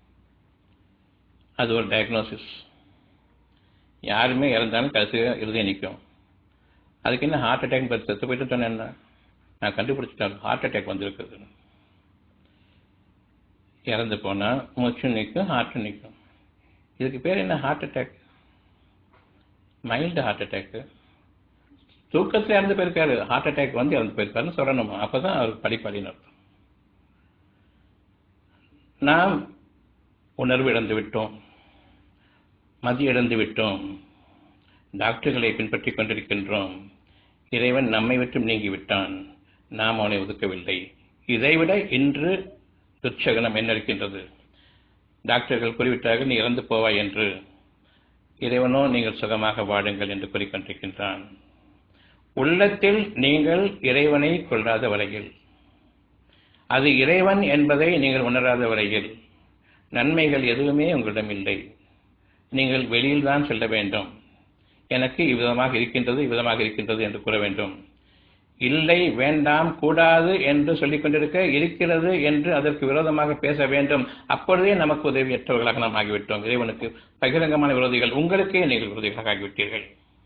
அது ஒரு டயக்னோசிஸ் யாருமே இறந்தாலும் கடைசியாக இறுதியை நிற்கும் அதுக்கு என்ன ஹார்ட் அட்டாக் பற்றி செத்து போயிட்டு சொன்னேன் என்ன நான் கண்டுபிடிச்சிட்டேன் ஹார்ட் அட்டாக் வந்திருக்குது இறந்து போனால் மூச்சும் நிற்கும் ஹார்ட்டும் நிற்கும் இதுக்கு பேர் என்ன ஹார்ட் அட்டாக் மைல்டு ஹார்ட் அட்டாக்கு தூக்கத்தில் இறந்து போயிருக்காரு ஹார்ட் அட்டாக் வந்து இறந்து போயிருக்காருன்னு சொல்லணுமா அப்பதான் அவருக்கு படிப்பாளின்னு அர்த்தம் நாம் உணர்வு இழந்து விட்டோம் மதி இழந்து விட்டோம் டாக்டர்களை பின்பற்றிக் கொண்டிருக்கின்றோம் இறைவன் நம்மை விட்டும் நீங்கிவிட்டான் நாம் அவனை ஒதுக்கவில்லை இதைவிட இன்று துச்சகனம் என்ன இருக்கின்றது டாக்டர்கள் கூறிவிட்டார்கள் நீ இறந்து போவாய் என்று இறைவனோ நீங்கள் சுகமாக வாடுங்கள் என்று கூறிக்கொண்டிருக்கின்றான் உள்ளத்தில் நீங்கள் இறைவனை கொள்ளாத வரையில் அது இறைவன் என்பதை நீங்கள் உணராத வரையில் நன்மைகள் எதுவுமே உங்களிடம் இல்லை நீங்கள் வெளியில் தான் செல்ல வேண்டும் எனக்கு இவ்விதமாக இருக்கின்றது இவ்விதமாக இருக்கின்றது என்று கூற வேண்டும் இல்லை வேண்டாம் கூடாது என்று சொல்லிக் கொண்டிருக்க இருக்கிறது என்று அதற்கு விரோதமாக பேச வேண்டும் அப்பொழுதே நமக்கு உதவியற்றவர்களாக நாம் ஆகிவிட்டோம் இறைவனுக்கு பகிரங்கமான விரோதிகள் உங்களுக்கே நீங்கள் விரோதிகளாக ஆகிவிட்டீர்கள்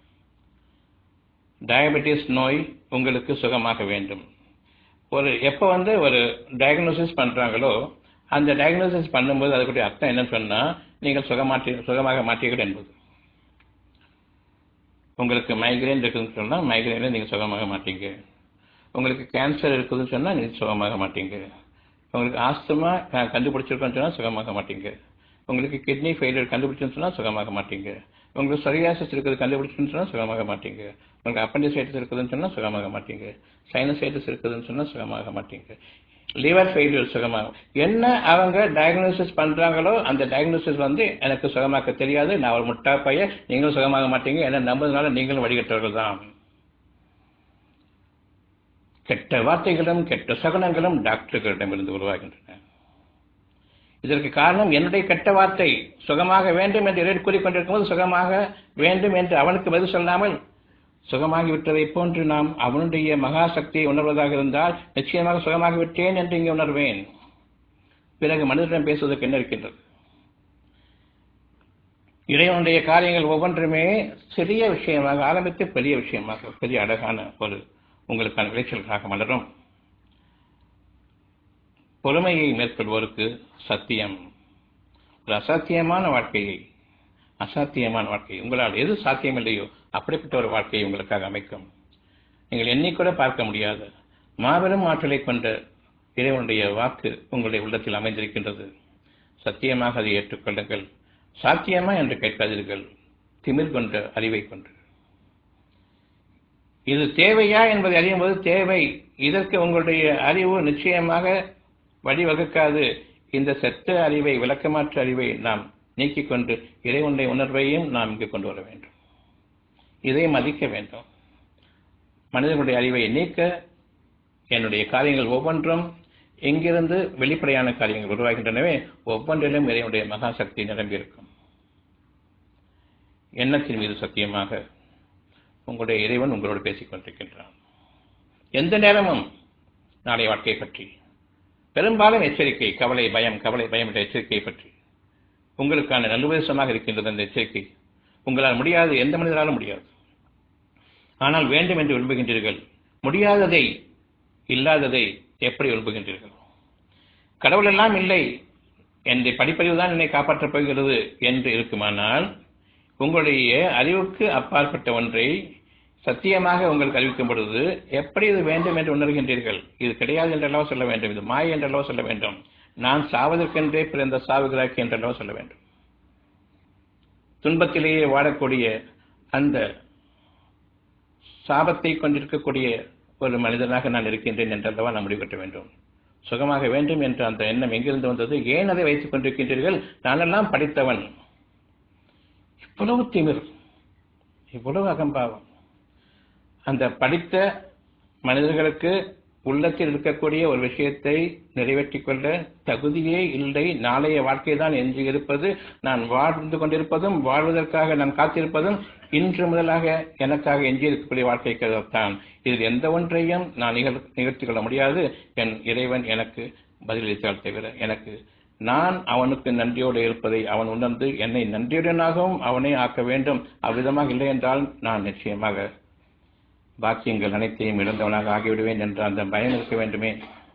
டயபெட்டிஸ் நோய் உங்களுக்கு சுகமாக வேண்டும் ஒரு எப்போ வந்து ஒரு டயக்னோசிஸ் பண்றாங்களோ அந்த டயக்னோசிஸ் பண்ணும்போது அதுக்குரிய அர்த்தம் என்னன்னு சொன்னா நீங்கள் சுகமாற்றி சுகமாக மாற்றீர்கள் என்பது உங்களுக்கு மைக்ரேன் இருக்குதுன்னு சொன்னால் மைக்ரேனில் நீங்கள் சுகமாக மாட்டீங்க உங்களுக்கு கேன்சர் இருக்குதுன்னு சொன்னால் நீங்கள் சுகமாக மாட்டீங்க உங்களுக்கு ஆஸ்துமா கண்டுபிடிச்சிருக்கோன்னு சொன்னால் சுகமாக மாட்டீங்க உங்களுக்கு கிட்னி ஃபெயிலியர் கண்டுபிடிச்சுன்னு சொன்னால் சுகமாக மாட்டீங்க உங்களுக்கு சொரியாசிஸ் இருக்குது கண்டுபிடிச்சுன்னு சொன்னால் சுகமாக மாட்டீங்க உங்களுக்கு அப்பண்டிசைட்டிஸ் இருக்குதுன்னு சொன்னால் சுகமாக மாட்டீங்க சைனசைட்டிஸ் இருக்குதுன்னு சொன்னால் சுகமாக மாட்டீங்க லிவர் ஃபெயிலியர் சுகமாகும் என்ன அவங்க டயக்னோசிஸ் பண்றாங்களோ அந்த டயக்னோசிஸ் வந்து எனக்கு சுகமாக்க தெரியாது நான் ஒரு முட்டா பைய நீங்களும் சுகமாக மாட்டீங்க என்ன நம்புறதுனால நீங்களும் வழிகட்டவர்கள் தான் கெட்ட வார்த்தைகளும் கெட்ட சகுனங்களும் டாக்டர்களிடமிருந்து உருவாகின்றன இதற்கு காரணம் என்னுடைய கெட்ட வார்த்தை சுகமாக வேண்டும் என்று இறை கூறிக்கொண்டிருக்கும் போது சுகமாக வேண்டும் என்று அவனுக்கு பதில் சொல்லாமல் சுகமாகிவிட்டதை போன்று நாம் அவனுடைய மகா சக்தியை உணர்வதாக இருந்தால் நிச்சயமாக சுகமாகிவிட்டேன் என்று இங்கே உணர்வேன் பிறகு மனிதனிடம் பேசுவதற்கு என்ன இருக்கின்றது இறைவனுடைய காரியங்கள் ஒவ்வொன்றுமே சிறிய விஷயமாக ஆரம்பித்து பெரிய விஷயமாக பெரிய அழகான ஒரு உங்களுக்கான விளைச்சல்களாக மலரும் பொறுமையை மேற்கொள்வோருக்கு சத்தியம் ஒரு அசாத்தியமான வாழ்க்கையை அசாத்தியமான வாழ்க்கை உங்களால் எது சாத்தியம் இல்லையோ அப்படிப்பட்ட ஒரு வாழ்க்கையை உங்களுக்காக அமைக்கும் நீங்கள் எண்ணிக்கூட பார்க்க முடியாத மாபெரும் ஆற்றலை கொண்ட இறைவனுடைய வாக்கு உங்களுடைய உள்ளத்தில் அமைந்திருக்கின்றது சத்தியமாக அதை ஏற்றுக்கொள்ளுங்கள் சாத்தியமா என்று கேட்காதீர்கள் திமிர் கொண்ட அறிவை கொண்டு இது தேவையா என்பதை அறியும் போது தேவை இதற்கு உங்களுடைய அறிவு நிச்சயமாக வழிவகுக்காது இந்த செத்த அறிவை விளக்கமாற்ற அறிவை நாம் நீக்கிக் கொண்டு இறைவனுடைய உணர்வையும் நாம் இங்கு கொண்டு வர வேண்டும் இதை மதிக்க வேண்டும் மனிதனுடைய அறிவை நீக்க என்னுடைய காரியங்கள் ஒவ்வொன்றும் எங்கிருந்து வெளிப்படையான காரியங்கள் உருவாகின்றனவே ஒவ்வொன்றிலும் இறைவனுடைய மகாசக்தி நிரம்பியிருக்கும் எண்ணத்தின் மீது சத்தியமாக உங்களுடைய இறைவன் உங்களோடு பேசிக் கொண்டிருக்கின்றான் எந்த நேரமும் நாளை வாழ்க்கையை பற்றி பெரும்பாலும் எச்சரிக்கை கவலை பயம் கவலை பயம் என்ற எச்சரிக்கையை பற்றி உங்களுக்கான நல்லுபதேசமாக இருக்கின்றது அந்த எச்சரிக்கை உங்களால் முடியாது எந்த மனிதராலும் முடியாது ஆனால் வேண்டும் என்று விரும்புகின்றீர்கள் முடியாததை இல்லாததை எப்படி விரும்புகின்றீர்கள் கடவுள் எல்லாம் இல்லை என்ற படிப்பறிவு தான் என்னை காப்பாற்றப் போகிறது என்று இருக்குமானால் உங்களுடைய அறிவுக்கு அப்பாற்பட்ட ஒன்றை சத்தியமாக உங்களுக்கு அறிவிக்கும் பொழுது எப்படி இது வேண்டும் என்று உணர்கின்றீர்கள் இது கிடையாது என்றல்லவோ சொல்ல வேண்டும் இது மாய என்றல்லவோ சொல்ல வேண்டும் நான் சாவதற்கென்றே பிறந்த சாவுகிறாக்கி என்றல்லவோ சொல்ல வேண்டும் துன்பத்திலேயே வாழக்கூடிய அந்த சாபத்தை கொண்டிருக்கக்கூடிய ஒரு மனிதனாக நான் இருக்கின்றேன் என்றல்லவா நான் முடிவெட்ட வேண்டும் சுகமாக வேண்டும் என்ற அந்த எண்ணம் எங்கிருந்து வந்தது ஏன் அதை வைத்துக் கொண்டிருக்கின்றீர்கள் நானெல்லாம் படித்தவன் இவ்வளவு திமிர் இவ்வளவு அகம்பாவம் அந்த படித்த மனிதர்களுக்கு உள்ளத்தில் இருக்கக்கூடிய ஒரு விஷயத்தை நிறைவேற்றிக் கொள்ள தகுதியே இல்லை நாளைய வாழ்க்கை தான் எஞ்சி இருப்பது நான் வாழ்ந்து கொண்டிருப்பதும் வாழ்வதற்காக நான் காத்திருப்பதும் இன்று முதலாக எனக்காக எஞ்சி இருக்கக்கூடிய வாழ்க்கைக்காகத்தான் இதில் எந்த ஒன்றையும் நான் நிகழ் நிகழ்த்திக் கொள்ள முடியாது என் இறைவன் எனக்கு பதிலளித்தால் தவிர எனக்கு நான் அவனுக்கு நன்றியோடு இருப்பதை அவன் உணர்ந்து என்னை நன்றியுடனாகவும் அவனே ஆக்க வேண்டும் அவ்விதமாக இல்லை என்றால் நான் நிச்சயமாக பாக்கியங்கள் அனைத்தையும் இழந்தவனாக ஆகிவிடுவேன் என்ற அந்த பயம் இருக்க வேண்டுமே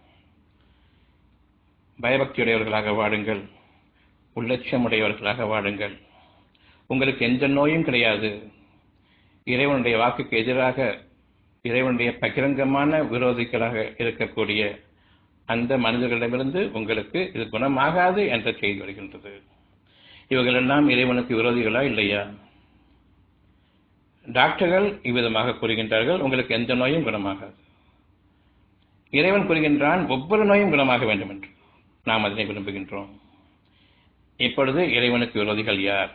பயபக்தியுடையவர்களாக வாடுங்கள் உள்ளட்சமுடையவர்களாக வாடுங்கள் உங்களுக்கு எந்த நோயும் கிடையாது இறைவனுடைய வாக்குக்கு எதிராக இறைவனுடைய பகிரங்கமான விரோதிகளாக இருக்கக்கூடிய அந்த மனிதர்களிடமிருந்து உங்களுக்கு இது குணமாகாது என்ற செய்தி வருகின்றது இவர்கள் எல்லாம் இறைவனுக்கு விரோதிகளா இல்லையா டாக்டர்கள் இவ்விதமாக கூறுகின்றார்கள் உங்களுக்கு எந்த நோயும் குணமாகாது இறைவன் கூறுகின்றான் ஒவ்வொரு நோயும் குணமாக வேண்டும் என்று நாம் அதனை விரும்புகின்றோம் இப்பொழுது இறைவனுக்கு விரோதிகள் யார்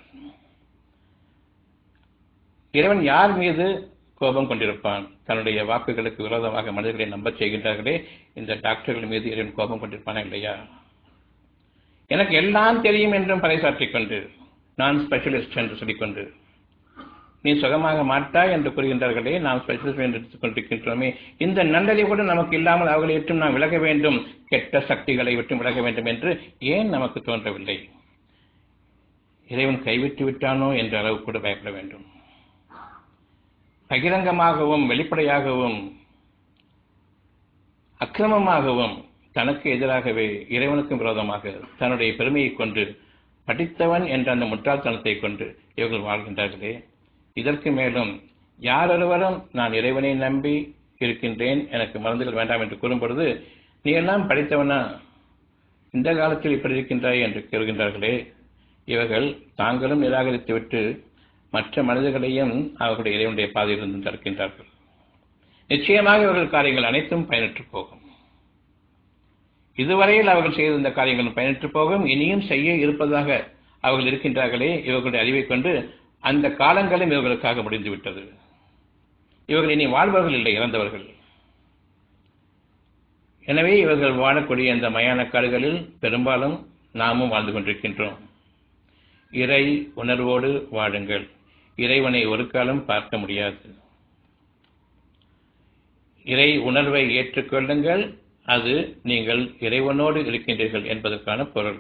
இறைவன் யார் மீது கோபம் கொண்டிருப்பான் தன்னுடைய வாக்குகளுக்கு விரோதமாக மனிதர்களை நம்பச் செய்கின்றார்களே இந்த டாக்டர்கள் மீது இறைவன் கோபம் கொண்டிருப்பானா இல்லையா எனக்கு எல்லாம் தெரியும் என்றும் பறைசாற்றிக் கொண்டு நான் ஸ்பெஷலிஸ்ட் என்று சொல்லிக்கொண்டு நீ சுகமாக மாட்டாய் என்று கூறுகின்றார்களே நாம் ஸ்பெஷலிஸ்ட் என்று எடுத்துக் கொண்டிருக்கின்றோமே இந்த நல்லதை கூட நமக்கு இல்லாமல் அவர்களை விட்டும் நாம் விலக வேண்டும் கெட்ட சக்திகளை விட்டும் விலக வேண்டும் என்று ஏன் நமக்கு தோன்றவில்லை இறைவன் கைவிட்டு விட்டானோ என்ற அளவு கூட பயப்பட வேண்டும் பகிரங்கமாகவும் வெளிப்படையாகவும் அக்கிரமமாகவும் தனக்கு எதிராகவே இறைவனுக்கும் விரோதமாக தன்னுடைய பெருமையை கொண்டு படித்தவன் என்ற அந்த முட்டாள்தனத்தை கொண்டு இவர்கள் வாழ்கின்றார்களே இதற்கு மேலும் யாரொருவரும் நான் இறைவனை நம்பி இருக்கின்றேன் எனக்கு மருந்துகள் வேண்டாம் என்று கூறும் பொழுது நீ எல்லாம் படித்தவனா இந்த காலத்தில் இப்படி இருக்கின்றாய் என்று கூறுகின்றார்களே இவர்கள் தாங்களும் நிராகரித்துவிட்டு மற்ற மனிதர்களையும் அவர்களுடைய இறைவனுடைய பாதையிலிருந்து தடுக்கின்றார்கள் நிச்சயமாக இவர்கள் காரியங்கள் அனைத்தும் பயனற்று போகும் இதுவரையில் அவர்கள் செய்திருந்த காரியங்கள் பயனற்று போகும் இனியும் செய்ய இருப்பதாக அவர்கள் இருக்கின்றார்களே இவர்களுடைய அறிவை கொண்டு அந்த காலங்களும் இவர்களுக்காக முடிந்துவிட்டது இவர்கள் இனி வாழ்பவர்கள் இல்லை இறந்தவர்கள் எனவே இவர்கள் வாழக்கூடிய அந்த மயான காடுகளில் பெரும்பாலும் நாமும் வாழ்ந்து கொண்டிருக்கின்றோம் இறை உணர்வோடு வாழுங்கள் இறைவனை ஒரு காலம் பார்க்க முடியாது இறை உணர்வை ஏற்றுக்கொள்ளுங்கள் அது நீங்கள் இறைவனோடு இருக்கின்றீர்கள் என்பதற்கான பொருள்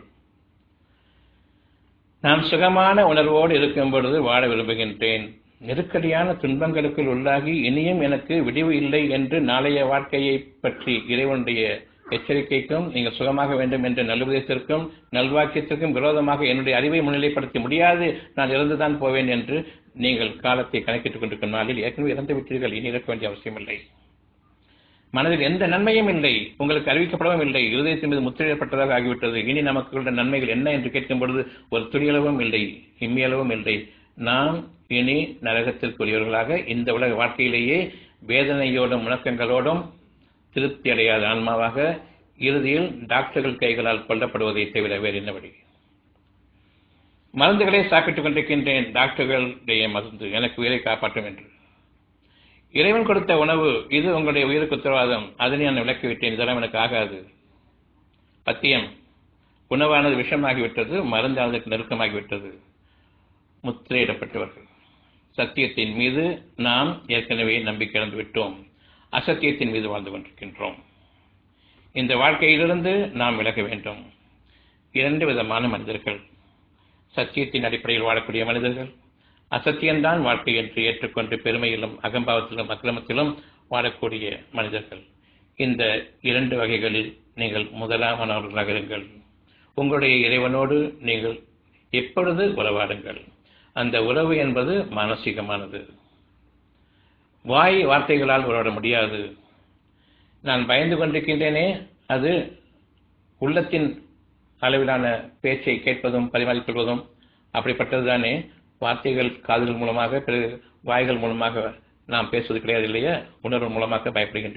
நான் சுகமான உணர்வோடு இருக்கும் பொழுது வாழ விரும்புகின்றேன் நெருக்கடியான துன்பங்களுக்குள் உள்ளாகி இனியும் எனக்கு விடிவு இல்லை என்று நாளைய வாழ்க்கையை பற்றி இறைவனுடைய எச்சரிக்கைக்கும் நீங்கள் சுகமாக வேண்டும் என்ற நல்லுபதேசத்திற்கும் நல்வாக்கியத்திற்கும் விரோதமாக என்னுடைய அறிவை முன்னிலைப்படுத்த முடியாது நான் இறந்துதான் போவேன் என்று நீங்கள் காலத்தை கணக்கிட்டுக் கொண்டிருக்கும் நாளில் ஏற்கனவே இறந்து விட்டீர்கள் இனி இருக்க வேண்டிய அவசியமில்லை மனதில் எந்த நன்மையும் இல்லை உங்களுக்கு அறிவிக்கப்படவும் இல்லை இருதயத்தின் மீது முத்திரையிடப்பட்டதாக ஆகிவிட்டது இனி நமக்கு உள்ள நன்மைகள் என்ன என்று கேட்கும் பொழுது ஒரு துளியளவும் இல்லை இம்மியளவும் இல்லை நாம் இனி நரகத்திற்குரியவர்களாக இந்த உலக வாழ்க்கையிலேயே வேதனையோடும் முழக்கங்களோடும் திருப்தி அடையாத ஆன்மாவாக இறுதியில் டாக்டர்கள் கைகளால் கொல்லப்படுவதை தவிர வேறு என்ன வழி மருந்துகளை சாப்பிட்டுக் கொண்டிருக்கின்றேன் டாக்டர்களுடைய மருந்து எனக்கு உயிரை காப்பாற்றும் என்று இறைவன் கொடுத்த உணவு இது உங்களுடைய உயிருக்கு உத்தரவாதம் அதனை நான் விளக்கிவிட்டேன் இதெல்லாம் எனக்கு ஆகாது பத்தியம் உணவானது விஷமாகிவிட்டது மருந்தானதுக்கு நெருக்கமாகிவிட்டது முத்திரையிடப்பட்டவர்கள் சத்தியத்தின் மீது நாம் ஏற்கனவே நம்பிக்கை இழந்து விட்டோம் அசத்தியத்தின் மீது வாழ்ந்து கொண்டிருக்கின்றோம் இந்த வாழ்க்கையிலிருந்து நாம் விலக வேண்டும் இரண்டு விதமான மனிதர்கள் சத்தியத்தின் அடிப்படையில் வாழக்கூடிய மனிதர்கள் அசத்தியம்தான் வாழ்க்கை என்று ஏற்றுக்கொண்டு பெருமையிலும் அகம்பாவத்திலும் அக்கிரமத்திலும் வாழக்கூடிய மனிதர்கள் இந்த இரண்டு வகைகளில் நீங்கள் முதலாமனவர்களாக இருங்கள் உங்களுடைய இறைவனோடு நீங்கள் எப்பொழுது உறவாடுங்கள் அந்த உறவு என்பது மானசீகமானது வாய் வார்த்தைகளால் உறவாட முடியாது நான் பயந்து கொண்டிருக்கின்றேனே அது உள்ளத்தின் அளவிலான பேச்சை கேட்பதும் பரிமாறிக்கொள்வதும் அப்படிப்பட்டதுதானே வார்த்தைகள் காதுகள் மூலமாக பிறகு வாய்கள் மூலமாக நாம் பேசுவது கிடையாது இல்லையா உணர்வு மூலமாக பயப்படுகின்றேன்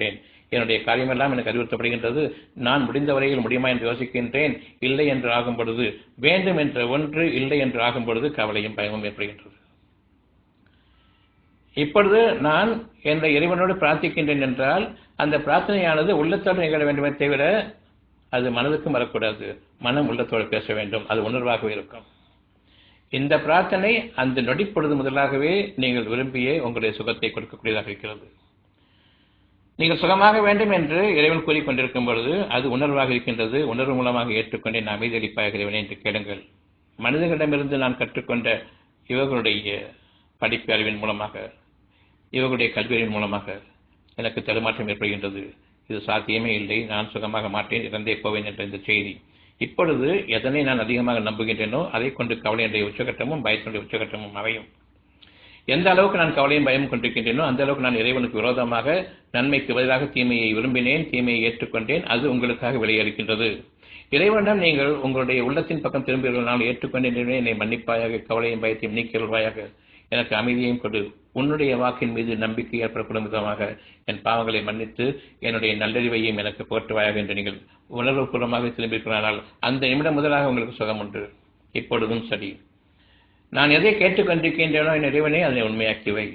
என்னுடைய காரியமெல்லாம் எனக்கு அறிவுறுத்தப்படுகின்றது நான் முடிந்த வரையில் முடியுமா என்று யோசிக்கின்றேன் இல்லை என்று ஆகும் பொழுது வேண்டும் என்ற ஒன்று இல்லை என்று ஆகும் பொழுது கவலையும் பயமும் ஏற்படுகின்றது இப்பொழுது நான் என்ற இறைவனோடு பிரார்த்திக்கின்றேன் என்றால் அந்த பிரார்த்தனையானது உள்ளத்தோடு நிகழ வேண்டுமே தவிர அது மனதுக்கும் வரக்கூடாது மனம் உள்ளத்தோடு பேச வேண்டும் அது உணர்வாகவே இருக்கும் இந்த பிரார்த்தனை அந்த நொடிப்பொழுது முதலாகவே நீங்கள் விரும்பிய உங்களுடைய சுகத்தை கொடுக்கக்கூடியதாக இருக்கிறது நீங்கள் சுகமாக வேண்டும் என்று இறைவன் கூறிக்கொண்டிருக்கும் பொழுது அது உணர்வாக இருக்கின்றது உணர்வு மூலமாக ஏற்றுக்கொண்டே நான் அமைதியளிப்பாக இறைவனை என்று கேளுங்கள் மனிதர்களிடமிருந்து நான் கற்றுக்கொண்ட இவர்களுடைய படிப்பு அறிவின் மூலமாக இவர்களுடைய கல்வியின் மூலமாக எனக்கு தடுமாற்றம் ஏற்படுகின்றது இது சாத்தியமே இல்லை நான் சுகமாக மாட்டேன் இறந்தே போவேன் என்ற இந்த செய்தி இப்பொழுது எதனை நான் அதிகமாக நம்புகின்றேனோ அதை கொண்டு கவலையுடைய உச்சகட்டமும் பயத்தினுடைய உச்சகட்டமும் அமையும் எந்த அளவுக்கு நான் கவலையும் பயம் கொண்டிருக்கின்றேனோ அந்த அளவுக்கு நான் இறைவனுக்கு விரோதமாக நன்மைக்கு பதிலாக தீமையை விரும்பினேன் தீமையை ஏற்றுக்கொண்டேன் அது உங்களுக்காக விளையளிக்கின்றது இறைவனிடம் நீங்கள் உங்களுடைய உள்ளத்தின் பக்கம் திரும்பியவர்கள் நான் ஏற்றுக்கொண்டேன் என்னை மன்னிப்பாயாக கவலையும் பயத்தையும் நீக்கியல்வாயாக எனக்கு அமைதியையும் கொடு உன்னுடைய வாக்கின் மீது நம்பிக்கை ஏற்படப்படும் விதமாக என் பாவங்களை மன்னித்து என்னுடைய நல்லறிவையும் எனக்கு போற்றுவாயாக என்று நீங்கள் உணர்வுபூர்வமாக திரும்பியிருக்கிறானால் அந்த நிமிடம் முதலாக உங்களுக்கு சுகம் உண்டு இப்பொழுதும் சரி நான் எதை கேட்டுக்கொண்டிருக்கின்றேனோ என் இறைவனை அதை உண்மையாக்கிவை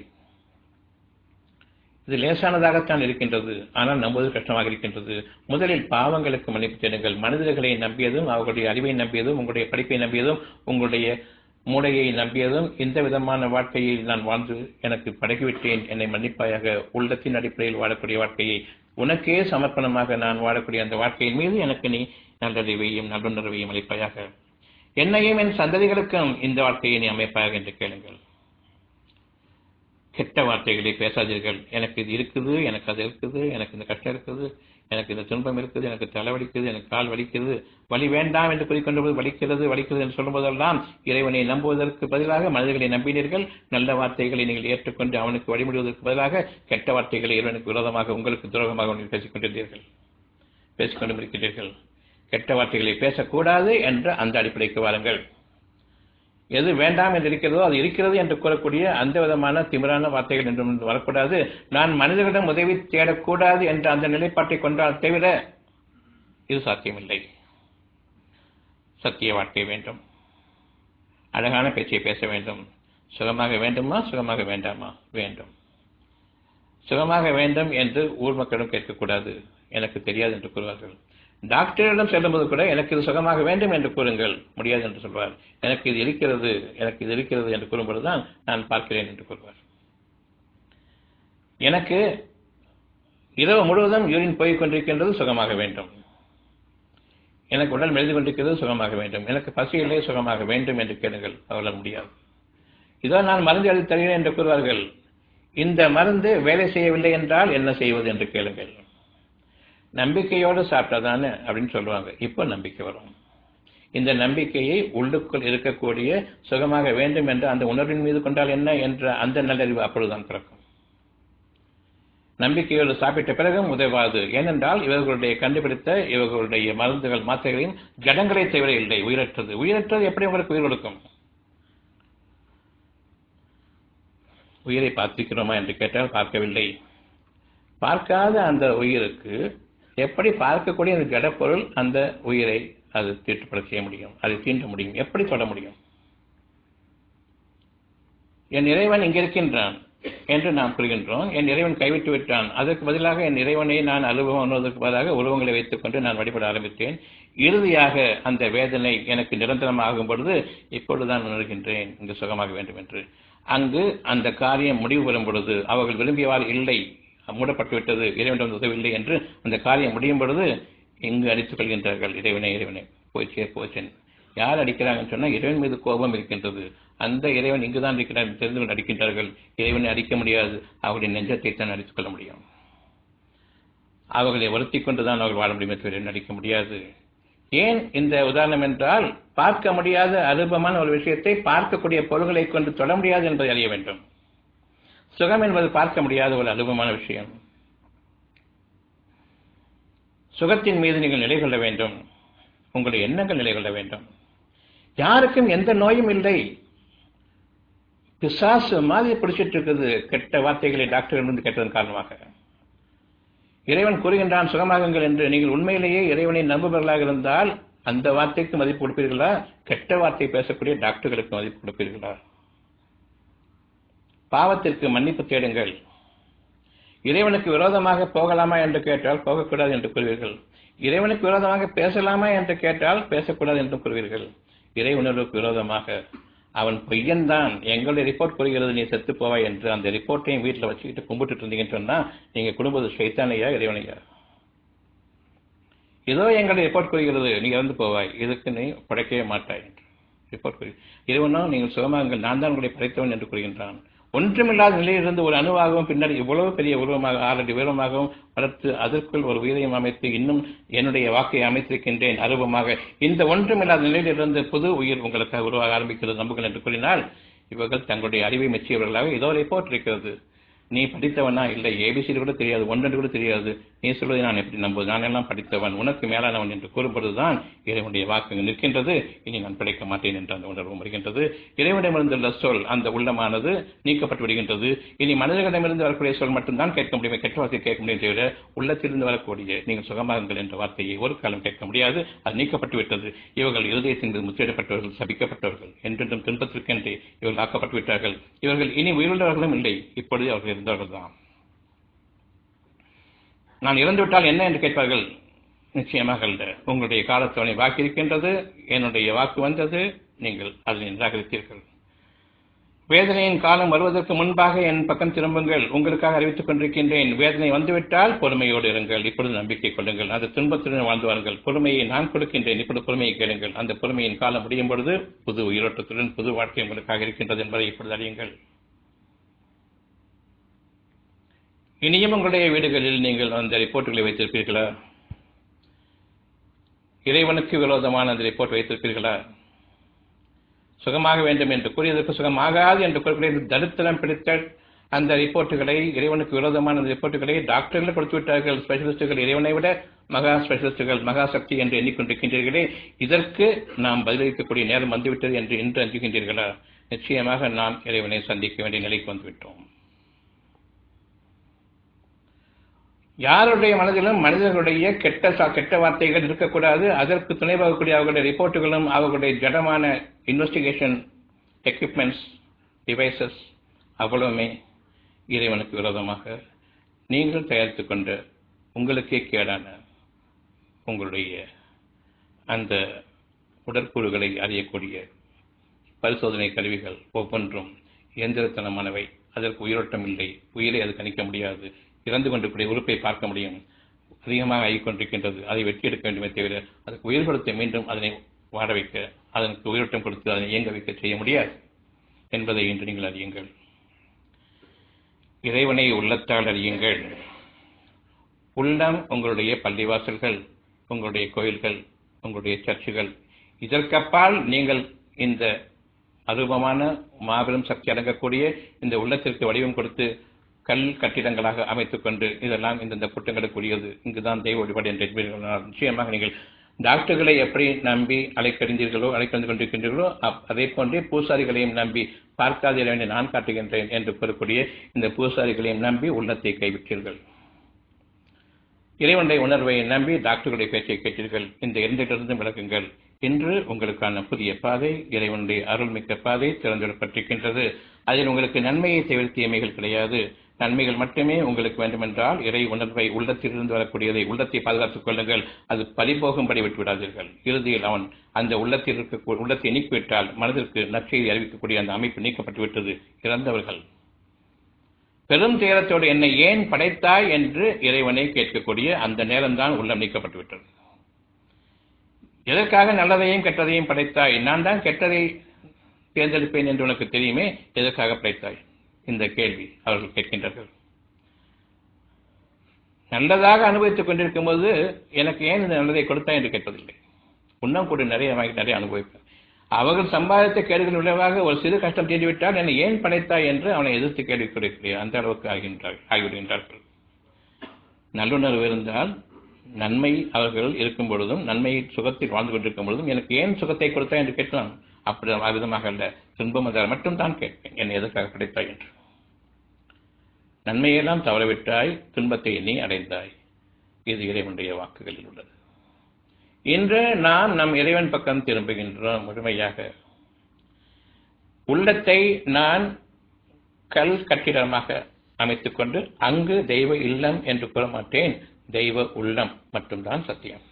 இது லேசானதாகத்தான் இருக்கின்றது ஆனால் நம்புவது கஷ்டமாக இருக்கின்றது முதலில் பாவங்களுக்கு மன்னிப்பு தேடுங்கள் மனிதர்களை நம்பியதும் அவர்களுடைய அறிவை நம்பியதும் உங்களுடைய படிப்பை நம்பியதும் உங்களுடைய மூளையை நம்பியதும் இந்த விதமான வாழ்க்கையை நான் வாழ்ந்து எனக்கு பழகிவிட்டேன் என்னை மன்னிப்பாயாக உள்ளத்தின் அடிப்படையில் வாழக்கூடிய வாழ்க்கையை உனக்கே சமர்ப்பணமாக நான் வாழக்கூடிய அந்த வாழ்க்கையின் மீது எனக்கு நீ நல்லறிவையும் நல்லுணர்வையும் அளிப்பாயாக என்னையும் என் சந்ததிகளுக்கும் இந்த வாழ்க்கையை நீ அமைப்பாயாக என்று கேளுங்கள் கெட்ட வார்த்தைகளை பேசாதீர்கள் எனக்கு இது இருக்குது எனக்கு அது இருக்குது எனக்கு இந்த கஷ்டம் இருக்குது எனக்கு இந்த துன்பம் இருக்குது எனக்கு தலை வலிக்குது எனக்கு கால் வலிக்கிறது வலி வேண்டாம் என்று கூறிக்கொண்டு வலிக்கிறது வலிக்கிறது என்று சொல்லும்போதெல்லாம் இறைவனை நம்புவதற்கு பதிலாக மனிதர்களை நம்பினீர்கள் நல்ல வார்த்தைகளை நீங்கள் ஏற்றுக்கொண்டு அவனுக்கு வழிபடுவதற்கு பதிலாக கெட்ட வார்த்தைகளை இறைவனுக்கு விரோதமாக உங்களுக்கு துரோகமாக நீங்கள் பேசிக்கொண்டிருந்தீர்கள் பேசிக்கொண்டும் இருக்கின்றீர்கள் கெட்ட வார்த்தைகளை பேசக்கூடாது என்ற அந்த அடிப்படைக்கு வாருங்கள் எது வேண்டாம் என்று இருக்கிறதோ அது இருக்கிறது என்று கூறக்கூடிய அந்த விதமான திமிரான வார்த்தைகள் என்றும் வரக்கூடாது நான் மனிதர்களிடம் உதவி தேடக்கூடாது என்ற அந்த நிலைப்பாட்டை கொண்டால் தவிர இது சாத்தியமில்லை சத்திய வாழ்க்கை வேண்டும் அழகான பேச்சை பேச வேண்டும் சுகமாக வேண்டுமா சுகமாக வேண்டாமா வேண்டும் சுகமாக வேண்டும் என்று ஊர் மக்களிடம் கேட்கக்கூடாது எனக்கு தெரியாது என்று கூறுவார்கள் டாக்டரிடம் செல்லும்போது கூட எனக்கு இது சுகமாக வேண்டும் என்று கூறுங்கள் முடியாது என்று சொல்வார் எனக்கு இது இருக்கிறது எனக்கு இது இருக்கிறது என்று கூறும்பொழுதுதான் நான் பார்க்கிறேன் என்று கூறுவார் எனக்கு இரவு முழுவதும் யூரின் போய் கொண்டிருக்கின்றது சுகமாக வேண்டும் எனக்கு உடல் மெழுது கொண்டிருக்கிறது சுகமாக வேண்டும் எனக்கு பசியிலே சுகமாக வேண்டும் என்று கேளுங்கள் அவர்களால் முடியாது இதோ நான் மருந்து எழுதி தருகிறேன் என்று கூறுவார்கள் இந்த மருந்து வேலை செய்யவில்லை என்றால் என்ன செய்வது என்று கேளுங்கள் நம்பிக்கையோடு சாப்பிட்டாதானே அப்படின்னு சொல்லுவாங்க இப்போ நம்பிக்கை வரும் இந்த நம்பிக்கையை உள்ளுக்குள் இருக்கக்கூடிய சுகமாக வேண்டும் என்ற அந்த உணர்வின் மீது கொண்டால் என்ன என்ற அந்த நல்லறிவு அப்பொழுதுதான் பிறக்கும் நம்பிக்கையோடு சாப்பிட்ட பிறகும் உதவாது ஏனென்றால் இவர்களுடைய கண்டுபிடித்த இவர்களுடைய மருந்துகள் மாத்திரைகளையும் ஜடங்களை தவிர இல்லை உயிரற்றது உயிரற்றது எப்படி உங்களுக்கு உயிர் கொடுக்கும் உயிரை பார்த்திருக்கிறோமா என்று கேட்டால் பார்க்கவில்லை பார்க்காத அந்த உயிருக்கு எப்படி பார்க்கக்கூடிய அந்த ஜடப்பொருள் அந்த உயிரை அது தீட்டுப்பட செய்ய முடியும் அதை தீண்ட முடியும் எப்படி தொட முடியும் என் இறைவன் இங்கே இருக்கின்றான் என்று நாம் கூறுகின்றோம் என் இறைவன் கைவிட்டு விட்டான் அதற்கு பதிலாக என் இறைவனை நான் அனுபவம் உணர்வதற்கு பதிலாக உருவங்களை வைத்துக் கொண்டு நான் வழிபட ஆரம்பித்தேன் இறுதியாக அந்த வேதனை எனக்கு நிரந்தரமாகும் பொழுது இப்பொழுதுதான் உணர்கின்றேன் இங்கு சுகமாக வேண்டும் என்று அங்கு அந்த காரியம் முடிவு பெறும் பொழுது அவர்கள் விரும்பியவாறு இல்லை மூடப்பட்டு விட்டது இறைவனிடம் உதவில்லை என்று அந்த காரியம் முடியும் பொழுது இங்கு அடித்துக் கொள்கின்றார்கள் இறைவனை இறைவனை போச்சே போச்சேன் யார் அடிக்கிறாங்கன்னு சொன்னால் இறைவன் மீது கோபம் இருக்கின்றது அந்த இறைவன் இங்குதான் இருக்கிறார் தெரிந்து கொண்டு அடிக்கின்றார்கள் இறைவனை அடிக்க முடியாது அவருடைய நெஞ்சத்தை தான் அடித்துக் கொள்ள முடியும் அவர்களை வருத்தி கொண்டுதான் அவர்கள் வாழ முடியுமே தவிர நடிக்க முடியாது ஏன் இந்த உதாரணம் என்றால் பார்க்க முடியாத அருபமான ஒரு விஷயத்தை பார்க்கக்கூடிய பொருள்களை கொண்டு தொட முடியாது என்பதை அறிய வேண்டும் சுகம் என்பது பார்க்க முடியாத ஒரு அனுபவமான விஷயம் சுகத்தின் மீது நீங்கள் நிலை கொள்ள வேண்டும் உங்களுடைய எண்ணங்கள் நிலை கொள்ள வேண்டும் யாருக்கும் எந்த நோயும் இல்லை பிசாசு மாதிரி பிடிச்சிட்டு இருக்குது கெட்ட வார்த்தைகளை டாக்டர் இருந்து கேட்டதன் காரணமாக இறைவன் கூறுகின்றான் சுகமாகுங்கள் என்று நீங்கள் உண்மையிலேயே இறைவனை நம்புபவர்களாக இருந்தால் அந்த வார்த்தைக்கு மதிப்பு கொடுப்பீர்களா கெட்ட வார்த்தை பேசக்கூடிய டாக்டர்களுக்கு மதிப்பு கொடுப்பீர்களா பாவத்திற்கு மன்னிப்பு தேடுங்கள் இறைவனுக்கு விரோதமாக போகலாமா என்று கேட்டால் போகக்கூடாது என்று கூறுவீர்கள் இறைவனுக்கு விரோதமாக பேசலாமா என்று கேட்டால் பேசக்கூடாது என்று கூறுவீர்கள் இறை உணர்வுக்கு விரோதமாக அவன் பொய்யன் தான் எங்களுடைய ரிப்போர்ட் கூறுகிறது நீ செத்து போவாய் என்று அந்த ரிப்போர்ட்டையும் வீட்டில் வச்சுக்கிட்டு கும்பிட்டுட்டு இருந்தீங்கன்னு சொன்னா நீங்க குடும்பது சைத்தானையா இறைவனையா இதோ எங்களுடைய ரிப்போர்ட் கூறுகிறது நீ இறந்து போவாய் இதுக்கு நீ படைக்கவே மாட்டாய் என்று ரிப்போர்ட் கூறி இறைவனோ நீங்கள் சுகமாகுங்கள் நான் தான் உங்களை படைத்தவன் என்று கூறுகின்றான் ஒன்றுமில்லாத நிலையிலிருந்து ஒரு அணுவாகவும் பின்னர் இவ்வளவு பெரிய உருவமாக ஆறடி உருவமாகவும் வளர்த்து அதற்குள் ஒரு உயிரையும் அமைத்து இன்னும் என்னுடைய வாக்கை அமைத்திருக்கின்றேன் அருவமாக இந்த ஒன்றுமில்லாத நிலையிலிருந்து புது உயிர் உங்களுக்கு உருவாக ஆரம்பிக்கிறது நம்புங்கள் என்று கூறினால் இவர்கள் தங்களுடைய அறிவை மெச்சியவர்களாக ஏதோ ரிப்போர்ட் இருக்கிறது நீ படித்தவனா இல்லை ஏபிசிடி கூட தெரியாது ஒன்றென்று கூட தெரியாது நீ சொல்வதை நான் எப்படி நம்புவது நான் எல்லாம் படித்தவன் உனக்கு மேலானவன் என்று கூறும்பொழுதுதான் இறைவனுடைய வாக்கு நிற்கின்றது இனி நான் பிழைக்க மாட்டேன் என்ற அந்த உணர்வு வருகின்றது இறைவனிடமிருந்துள்ள சொல் அந்த உள்ளமானது நீக்கப்பட்டு விடுகின்றது இனி மனிதர்களிடமிருந்து வரக்கூடிய சொல் மட்டும்தான் கேட்க முடியும் கெட்ட வார்த்தை கேட்க முடியும் தவிர உள்ளத்திலிருந்து வரக்கூடிய நீங்கள் சுகமாகுங்கள் என்ற வார்த்தையை ஒரு காலம் கேட்க முடியாது அது நீக்கப்பட்டு விட்டது இவர்கள் இருதயத்தின் மீது முத்திரிடப்பட்டவர்கள் சபிக்கப்பட்டவர்கள் என்றென்றும் துன்பத்திற்கென்றே இவர்கள் ஆக்கப்பட்டு விட்டார்கள் இவர்கள் இனி உயிருள்ளவர்களும் இல்லை இப்பொழுது அவர்கள் இருந்தவர்கள் தான் நான் இறந்துவிட்டால் என்ன என்று கேட்பார்கள் நிச்சயமாக அல்ல உங்களுடைய காலத்தவணை வாக்கு இருக்கின்றது என்னுடைய வாக்கு வந்தது நீங்கள் அதனை நிராகரித்தீர்கள் வேதனையின் காலம் வருவதற்கு முன்பாக என் பக்கம் திரும்புங்கள் உங்களுக்காக அறிவித்துக் கொண்டிருக்கின்றேன் வேதனை வந்துவிட்டால் பொறுமையோடு இருங்கள் இப்பொழுது நம்பிக்கை கொள்ளுங்கள் அந்த துன்பத்துடன் வாழ்ந்து வாருங்கள் பொறுமையை நான் கொடுக்கின்றேன் இப்பொழுது பொறுமையை கேளுங்கள் அந்த பொறுமையின் காலம் முடியும் பொழுது புது உயிரோட்டத்துடன் புது வாழ்க்கை உங்களுக்காக இருக்கின்றது என்பதை இப்பொழுது அறியுங்கள் இனியும் உங்களுடைய வீடுகளில் நீங்கள் அந்த ரிப்போர்ட்டுகளை வைத்திருப்பீர்களா இறைவனுக்கு விரோதமான அந்த ரிப்போர்ட் வைத்திருப்பீர்களா சுகமாக வேண்டும் என்று கூறியதற்கு சுகமாகாது என்று கூறக்கூடிய தரித்திரம் பிடித்த அந்த ரிப்போர்ட்டுகளை இறைவனுக்கு விரோதமான அந்த ரிப்போர்ட்டுகளை டாக்டர்கள் கொடுத்து விட்டார்கள் ஸ்பெஷலிஸ்டுகள் இறைவனை விட மகா ஸ்பெஷலிஸ்டுகள் மகா சக்தி என்று எண்ணிக்கொண்டிருக்கின்றீர்களே இதற்கு நாம் பதிலளிக்கக்கூடிய நேரம் வந்துவிட்டது என்று இன்று அஞ்சுகின்றீர்களா நிச்சயமாக நாம் இறைவனை சந்திக்க வேண்டிய நிலைக்கு வந்துவிட்டோம் யாருடைய மனதிலும் மனிதர்களுடைய கெட்ட கெட்ட வார்த்தைகள் இருக்கக்கூடாது அதற்கு துணை போகக்கூடிய அவர்களுடைய ரிப்போர்ட்டுகளும் அவர்களுடைய ஜடமான இன்வெஸ்டிகேஷன் எக்யூப்மெண்ட்ஸ் டிவைசஸ் அவ்வளவுமே இறைவனுக்கு விரோதமாக நீங்கள் தயாரித்துக் கொண்ட உங்களுக்கே கேடான உங்களுடைய அந்த உடற்கூறுகளை அறியக்கூடிய பரிசோதனை கருவிகள் ஒவ்வொன்றும் இயந்திரத்தனமானவை அதற்கு உயிரோட்டம் இல்லை உயிரை அது கணிக்க முடியாது இறந்து கொண்டிருக்கூடிய உறுப்பை பார்க்க முடியும் அதிகமாக ஆகிக்கொண்டிருக்கின்றது அதை வெட்டி எடுக்க வேண்டுமே தவிர அதுக்கு உயிர் கொடுத்து மீண்டும் அதனை வாட வைக்க அதற்கு உயிரோட்டம் கொடுத்து அதனை இயங்க வைக்க செய்ய முடியாது என்பதை இன்று நீங்கள் அறியுங்கள் இறைவனை உள்ளத்தால் அறியுங்கள் உள்ளம் உங்களுடைய பள்ளிவாசல்கள் உங்களுடைய கோயில்கள் உங்களுடைய சர்ச்சுகள் இதற்கப்பால் நீங்கள் இந்த அரூபமான மாபெரும் சக்தி அடங்கக்கூடிய இந்த உள்ளத்திற்கு வடிவம் கொடுத்து கல் கட்டிடங்களாக அமைத்துக் கொண்டு இதெல்லாம் இந்தந்த குற்றங்களுக்குரியது இங்குதான் தெய்வ வழிபாடு என்று என்பீர்கள் நிச்சயமாக நீங்கள் டாக்டர்களை எப்படி நம்பி அலைக்கறிந்தீர்களோ அலைக்கறிந்து கொண்டிருக்கின்றீர்களோ அதே போன்றே பூசாரிகளையும் நம்பி பார்க்காத வேண்டிய நான் காட்டுகின்றேன் என்று கூறக்கூடிய இந்த பூசாரிகளையும் நம்பி உள்ளத்தை கைவிட்டீர்கள் இறைவனுடைய உணர்வை நம்பி டாக்டர்களுடைய பேச்சை கேட்டீர்கள் இந்த இரண்டிலிருந்து விளக்குங்கள் இன்று உங்களுக்கான புதிய பாதை இறைவனுடைய அருள்மிக்க பாதை திறந்துவிடப்பட்டிருக்கின்றது அதில் உங்களுக்கு நன்மையை தவிர தீமைகள் கிடையாது நன்மைகள் மட்டுமே உங்களுக்கு வேண்டுமென்றால் இறை உணர்வை உள்ளத்திலிருந்து வரக்கூடியதை உள்ளத்தை பாதுகாத்துக் கொள்ளுங்கள் அது பறிபோகும்படி விட்டுவிடாதீர்கள் இறுதியில் அவன் அந்த உள்ளத்தில் இருக்க உள்ளத்தை நீக்கிவிட்டால் மனதிற்கு நற்செய்தி அறிவிக்கக்கூடிய அந்த அமைப்பு நீக்கப்பட்டு விட்டது இறந்தவர்கள் பெரும் துயரத்தோடு என்னை ஏன் படைத்தாய் என்று இறைவனை கேட்கக்கூடிய அந்த நேரம்தான் உள்ளம் நீக்கப்பட்டு விட்டது எதற்காக நல்லதையும் கெட்டதையும் படைத்தாய் நான் தான் கெட்டதை தேர்ந்தெடுப்பேன் என்று உனக்கு தெரியுமே எதற்காக படைத்தாய் இந்த கேள்வி அவர்கள் கேட்கின்றார்கள் நல்லதாக அனுபவித்துக் கொண்டிருக்கும் போது எனக்கு ஏன் இந்த நல்லதை கொடுத்தாய் என்று கேட்பதில்லை இன்னும் கூட நிறைய வாங்கி நிறைய அனுபவிப்பேன் அவர்கள் சம்பாதித்த கேடுகள் விளைவாக ஒரு சிறு கஷ்டம் தீண்டிவிட்டால் என்னை ஏன் படைத்தாய் என்று அவனை எதிர்த்து கேள்வி கொடுக்கிறேன் அந்த அளவுக்கு ஆகின்றார் ஆகிவிடுகின்றார்கள் நல்லுணர்வு இருந்தால் நன்மை அவர்கள் இருக்கும் பொழுதும் நன்மை சுகத்தில் வாழ்ந்து கொண்டிருக்கும் பொழுதும் எனக்கு ஏன் சுகத்தை கொடுத்தாய் என்று கேட்கலாம் அப்படி விதமாக அல்ல துன்பம் வந்தால் மட்டும் தான் கேட்பேன் என்னை எதற்காக படைத்தாய் என்று நன்மையெல்லாம் தவறவிட்டாய் துன்பத்தை நீ அடைந்தாய் இது இறைவனுடைய வாக்குகளில் உள்ளது இன்று நாம் நம் இறைவன் பக்கம் திரும்புகின்றோம் முழுமையாக உள்ளத்தை நான் கல் கட்டிடமாக அமைத்துக் கொண்டு அங்கு தெய்வ இல்லம் என்று கூற மாட்டேன் தெய்வ உள்ளம் மட்டும்தான் சத்தியம்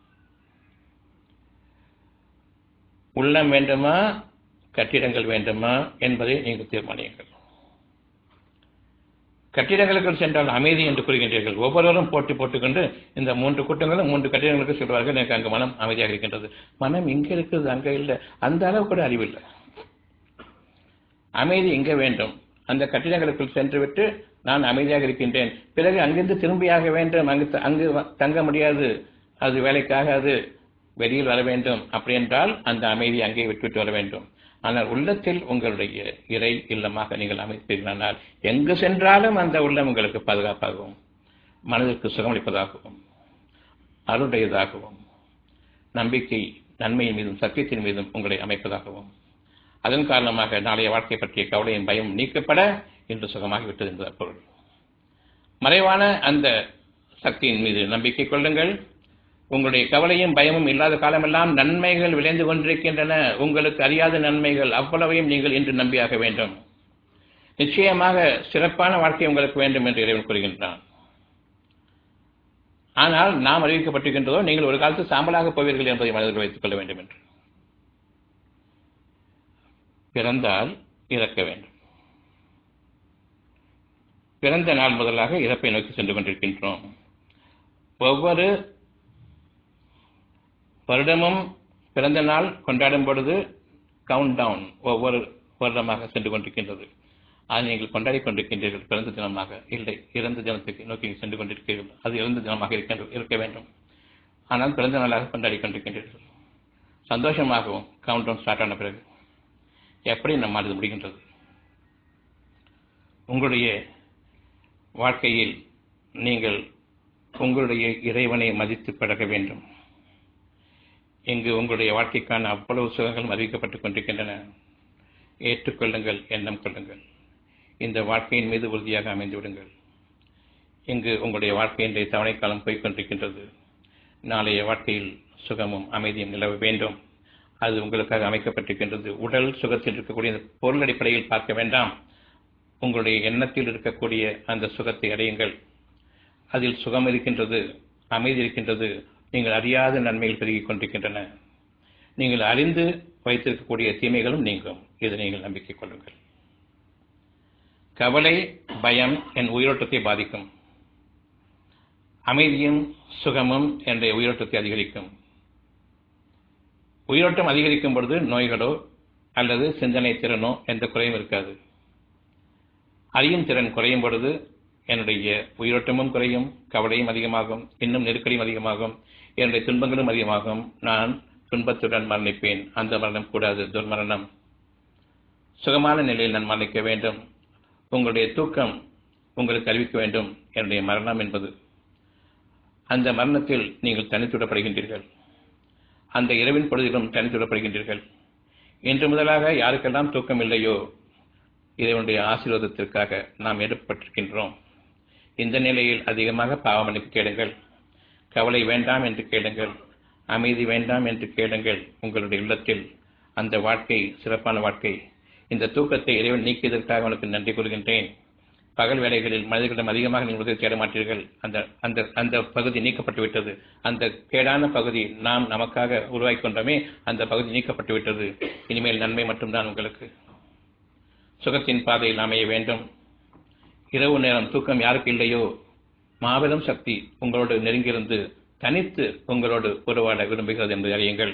உள்ளம் வேண்டுமா கட்டிடங்கள் வேண்டுமா என்பதை நீங்கள் தீர்மானியுங்கள் கட்டிடங்களுக்கு சென்றால் அமைதி என்று கூறுகின்றீர்கள் ஒவ்வொருவரும் போட்டி போட்டுக்கொண்டு இந்த மூன்று கூட்டங்களும் மூன்று கட்டிடங்களுக்கு சொல்வார்கள் எனக்கு அங்கு மனம் அமைதியாக இருக்கின்றது மனம் இங்க இருக்குது அங்க இல்லை அந்த அளவு கூட அறிவில்லை அமைதி இங்க வேண்டும் அந்த கட்டிடங்களுக்குள் சென்றுவிட்டு நான் அமைதியாக இருக்கின்றேன் பிறகு அங்கிருந்து திரும்பியாக வேண்டும் அங்கு அங்கு தங்க முடியாது அது வேலைக்காகாது வெளியில் வர வேண்டும் அப்படி என்றால் அந்த அமைதி அங்கே விட்டுவிட்டு வர வேண்டும் ஆனால் உள்ளத்தில் உங்களுடைய இறை இல்லமாக நீங்கள் அமைப்பீர்களானால் எங்கு சென்றாலும் அந்த உள்ளம் உங்களுக்கு பாதுகாப்பாகவும் மனதிற்கு சுகமளிப்பதாகவும் அருடையதாகவும் நம்பிக்கை நன்மையின் மீதும் சத்தியத்தின் மீதும் உங்களை அமைப்பதாகவும் அதன் காரணமாக நாளைய வாழ்க்கை பற்றிய கவலையும் பயம் நீக்கப்பட இன்று சுகமாகிவிட்டது என்ற பொருள் மறைவான அந்த சக்தியின் மீது நம்பிக்கை கொள்ளுங்கள் உங்களுடைய கவலையும் பயமும் இல்லாத காலமெல்லாம் நன்மைகள் விளைந்து கொண்டிருக்கின்றன உங்களுக்கு அறியாத நன்மைகள் அவ்வளவையும் நீங்கள் இன்று நம்பியாக வேண்டும் நிச்சயமாக சிறப்பான வாழ்க்கை உங்களுக்கு வேண்டும் என்று இறைவன் கூறுகின்றான் ஆனால் நாம் அறிவிக்கப்பட்டிருக்கின்றதோ நீங்கள் ஒரு காலத்தில் சாம்பலாக போவீர்கள் என்பதை மனதில் வைத்துக் கொள்ள வேண்டும் என்று பிறந்தால் இறக்க வேண்டும் பிறந்த நாள் முதலாக இறப்பை நோக்கி சென்று கொண்டிருக்கின்றோம் ஒவ்வொரு வருடமும் பிறந்த நாள் கொண்டாடும் பொழுது கவுண்ட் டவுன் ஒவ்வொரு வருடமாக சென்று கொண்டிருக்கின்றது அதை நீங்கள் கொண்டாடி கொண்டிருக்கின்றீர்கள் பிறந்த தினமாக இல்லை இறந்த தினத்துக்கு நோக்கி சென்று கொண்டிருக்கிறீர்கள் அது இறந்த தினமாக இருக்க வேண்டும் ஆனால் பிறந்த நாளாக கொண்டாடி கொண்டிருக்கின்றீர்கள் சந்தோஷமாகவும் கவுண்ட் டவுன் ஸ்டார்ட் ஆன பிறகு எப்படி நம்மால் இது முடிகின்றது உங்களுடைய வாழ்க்கையில் நீங்கள் உங்களுடைய இறைவனை மதித்து பழக வேண்டும் இங்கு உங்களுடைய வாழ்க்கைக்கான அவ்வளவு சுகங்களும் அறிவிக்கப்பட்டுக் கொண்டிருக்கின்றன ஏற்றுக்கொள்ளுங்கள் எண்ணம் கொள்ளுங்கள் இந்த வாழ்க்கையின் மீது உறுதியாக அமைந்து விடுங்கள் இங்கு உங்களுடைய வாழ்க்கையினுடைய தவணைக்காலம் போய்கொண்டிருக்கின்றது நாளைய வாழ்க்கையில் சுகமும் அமைதியும் நிலவ வேண்டும் அது உங்களுக்காக அமைக்கப்பட்டிருக்கின்றது உடல் சுகத்தில் இருக்கக்கூடிய பொருள் அடிப்படையில் பார்க்க வேண்டாம் உங்களுடைய எண்ணத்தில் இருக்கக்கூடிய அந்த சுகத்தை அடையுங்கள் அதில் சுகம் இருக்கின்றது அமைதி இருக்கின்றது நீங்கள் அறியாத நன்மைகள் பெருகிக் கொண்டிருக்கின்றன நீங்கள் அறிந்து வைத்திருக்கக்கூடிய தீமைகளும் நீங்கும் இதை நீங்கள் நம்பிக்கை கொள்ளுங்கள் கவலை பயம் என் உயிரோட்டத்தை பாதிக்கும் அமைதியும் சுகமும் என்ற உயிரோட்டத்தை அதிகரிக்கும் உயிரோட்டம் அதிகரிக்கும் பொழுது நோய்களோ அல்லது சிந்தனை திறனோ எந்த குறையும் இருக்காது அறியும் திறன் குறையும் பொழுது என்னுடைய உயிரோட்டமும் குறையும் கவலையும் அதிகமாகும் இன்னும் நெருக்கடியும் அதிகமாகும் என்னுடைய துன்பங்களும் அதிகமாகும் நான் துன்பத்துடன் மரணிப்பேன் அந்த மரணம் கூடாது துர்மரணம் சுகமான நிலையில் நான் மரணிக்க வேண்டும் உங்களுடைய தூக்கம் உங்களுக்கு அறிவிக்க வேண்டும் என்னுடைய மரணம் என்பது அந்த மரணத்தில் நீங்கள் தனித்துவிடப்படுகின்றீர்கள் அந்த இரவின் பொழுதிலும் தனித்துவிடப்படுகின்றீர்கள் இன்று முதலாக யாருக்கெல்லாம் தூக்கம் இல்லையோ இறைவனுடைய ஆசீர்வாதத்திற்காக நாம் எடுக்கப்பட்டிருக்கின்றோம் இந்த நிலையில் அதிகமாக பாவமளிப்பு கேளுங்கள் கவலை வேண்டாம் என்று கேளுங்கள் அமைதி வேண்டாம் என்று கேளுங்கள் உங்களுடைய இல்லத்தில் அந்த வாழ்க்கை சிறப்பான வாழ்க்கை இந்த தூக்கத்தை இறைவன் நீக்கியதற்காக உனக்கு நன்றி கூறுகின்றேன் பகல் வேலைகளில் மனிதர்களிடம் அதிகமாக நீங்கள் உதவி தேட மாட்டீர்கள் அந்த அந்த அந்த பகுதி நீக்கப்பட்டு விட்டது அந்த கேடான பகுதி நாம் நமக்காக உருவாக்கி கொண்டோமே அந்த பகுதி நீக்கப்பட்டு விட்டது இனிமேல் நன்மை மட்டும்தான் உங்களுக்கு சுகத்தின் பாதையில் அமைய வேண்டும் இரவு நேரம் தூக்கம் யாருக்கு இல்லையோ மாபெரும் சக்தி உங்களோடு நெருங்கியிருந்து தனித்து உங்களோடு உருவாட விரும்புகிறது என்பதை அறியுங்கள்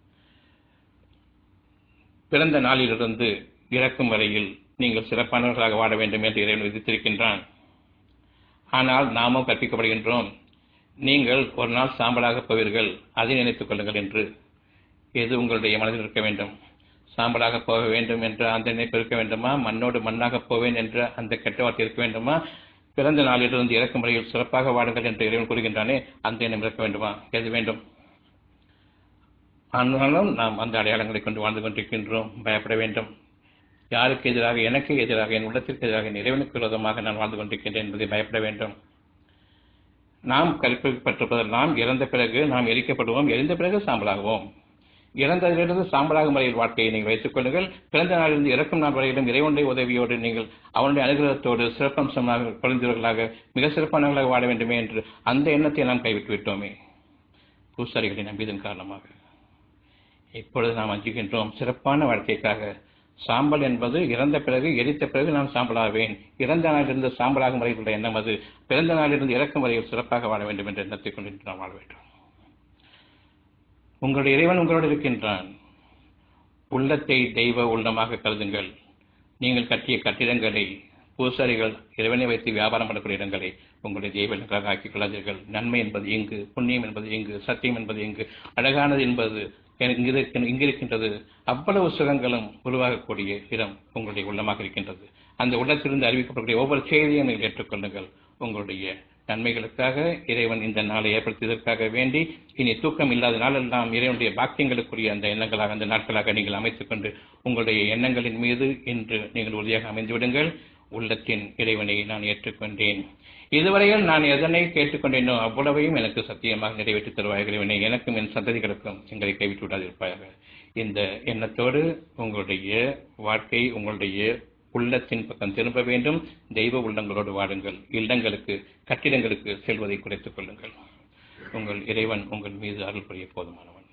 பிறந்த நாளிலிருந்து இறக்கும் வரையில் நீங்கள் சிறப்பானவர்களாக வாழ வேண்டும் என்று இறைவன் விதித்திருக்கின்றான் ஆனால் நாமும் கற்பிக்கப்படுகின்றோம் நீங்கள் ஒரு நாள் சாம்பலாக போவீர்கள் அதை நினைத்துக் கொள்ளுங்கள் என்று எது உங்களுடைய மனதில் இருக்க வேண்டும் சாம்பலாக போக வேண்டும் என்ற அந்த நினைப்பு இருக்க வேண்டுமா மண்ணோடு மண்ணாக போவேன் என்ற அந்த கெட்ட வார்த்தை இருக்க வேண்டுமா பிறந்த நாளிலிருந்து இறக்கும் முறையில் சிறப்பாக வாடுங்கள் என்று இறைவன் கூறுகின்றானே அந்த எண்ணம் இருக்க வேண்டுமா எது வேண்டும் ஆனாலும் நாம் அந்த அடையாளங்களை கொண்டு வாழ்ந்து கொண்டிருக்கின்றோம் பயப்பட வேண்டும் யாருக்கு எதிராக எனக்கு எதிராக என் உள்ளத்திற்கு எதிராக என் இறைவனுக்கு விரோதமாக நான் வாழ்ந்து கொண்டிருக்கின்றேன் என்பதை பயப்பட வேண்டும் நாம் கற்பிக்கப்பட்டிருப்பதெல்லாம் இறந்த பிறகு நாம் எரிக்கப்படுவோம் எரிந்த பிறகு சாம்பலாகுவோம் இறந்ததிலிருந்து சாம்பலாகும் வரையில் வாழ்க்கையை நீங்கள் வைத்துக் கொள்ளுங்கள் பிறந்த நாளிலிருந்து இறக்கும் நாள் வரையிலும் இறைவனுடைய உதவியோடு நீங்கள் அவனுடைய அனுகிரகத்தோடு சிறப்பம்சமாக குறைந்தவர்களாக மிக சிறப்பானவர்களாக வாழ வேண்டுமே என்று அந்த எண்ணத்தை நாம் கைவிட்டு விட்டோமே பூசாரிகளின் நம்பியதன் காரணமாக இப்பொழுது நாம் அஞ்சுகின்றோம் சிறப்பான வாழ்க்கைக்காக சாம்பல் என்பது இறந்த பிறகு எரித்த பிறகு நான் சாம்பலாவேன் இறந்த நாளிலிருந்து சாம்பலாகும் வரை உள்ள எண்ணம் அது பிறந்த நாளிலிருந்து இறக்கும் வரையில் சிறப்பாக வாழ வேண்டும் என்ற எண்ணத்தை கொண்டு நாம் வாழ வேண்டும் உங்களுடைய இறைவன் உங்களோடு இருக்கின்றான் உள்ளத்தை தெய்வ உள்ளமாக கருதுங்கள் நீங்கள் கட்டிய கட்டிடங்களை பூசாரிகள் இறைவனை வைத்து வியாபாரம் பண்ணக்கூடிய இடங்களை உங்களுடைய தெய்வ இடங்களாக ஆக்கிக் கொள்ளாதீர்கள் நன்மை என்பது இங்கு புண்ணியம் என்பது இங்கு சத்தியம் என்பது இங்கு அழகானது என்பது இங்கிருக்கின்றது அவ்வளவு சுகங்களும் உருவாகக்கூடிய இடம் உங்களுடைய உள்ளமாக இருக்கின்றது அந்த உள்ளத்திலிருந்து அறிவிக்கப்படக்கூடிய ஒவ்வொரு செய்தியும் நீங்கள் ஏற்றுக்கொள்ளுங்கள் உங்களுடைய நன்மைகளுக்காக இறைவன் இந்த நாளை ஏற்படுத்தியதற்காக வேண்டி இனி தூக்கம் இல்லாத நாளெல்லாம் இறைவனுடைய பாக்கியங்களுக்குரிய அந்த எண்ணங்களாக அந்த நாட்களாக நீங்கள் அமைத்துக் கொண்டு உங்களுடைய எண்ணங்களின் மீது இன்று நீங்கள் உறுதியாக அமைந்து விடுங்கள் உள்ளத்தின் இறைவனை நான் ஏற்றுக்கொண்டேன் இதுவரையில் நான் எதனை கேட்டுக்கொண்டேனோ அவ்வளவையும் எனக்கு சத்தியமாக நிறைவேற்றி தருவாய் இறைவனை எனக்கும் என் சந்ததிகளுக்கும் எங்களை கைவிட்டு விடாதிருப்பாயாக இந்த எண்ணத்தோடு உங்களுடைய வாழ்க்கை உங்களுடைய உள்ளத்தின் பக்கம் திரும்ப வேண்டும் தெய்வ உள்ளங்களோடு வாடுங்கள் இல்லங்களுக்கு கட்டிடங்களுக்கு செல்வதை குறைத்துக் கொள்ளுங்கள் உங்கள் இறைவன் உங்கள் மீது அருள் புரிய போதுமானவன்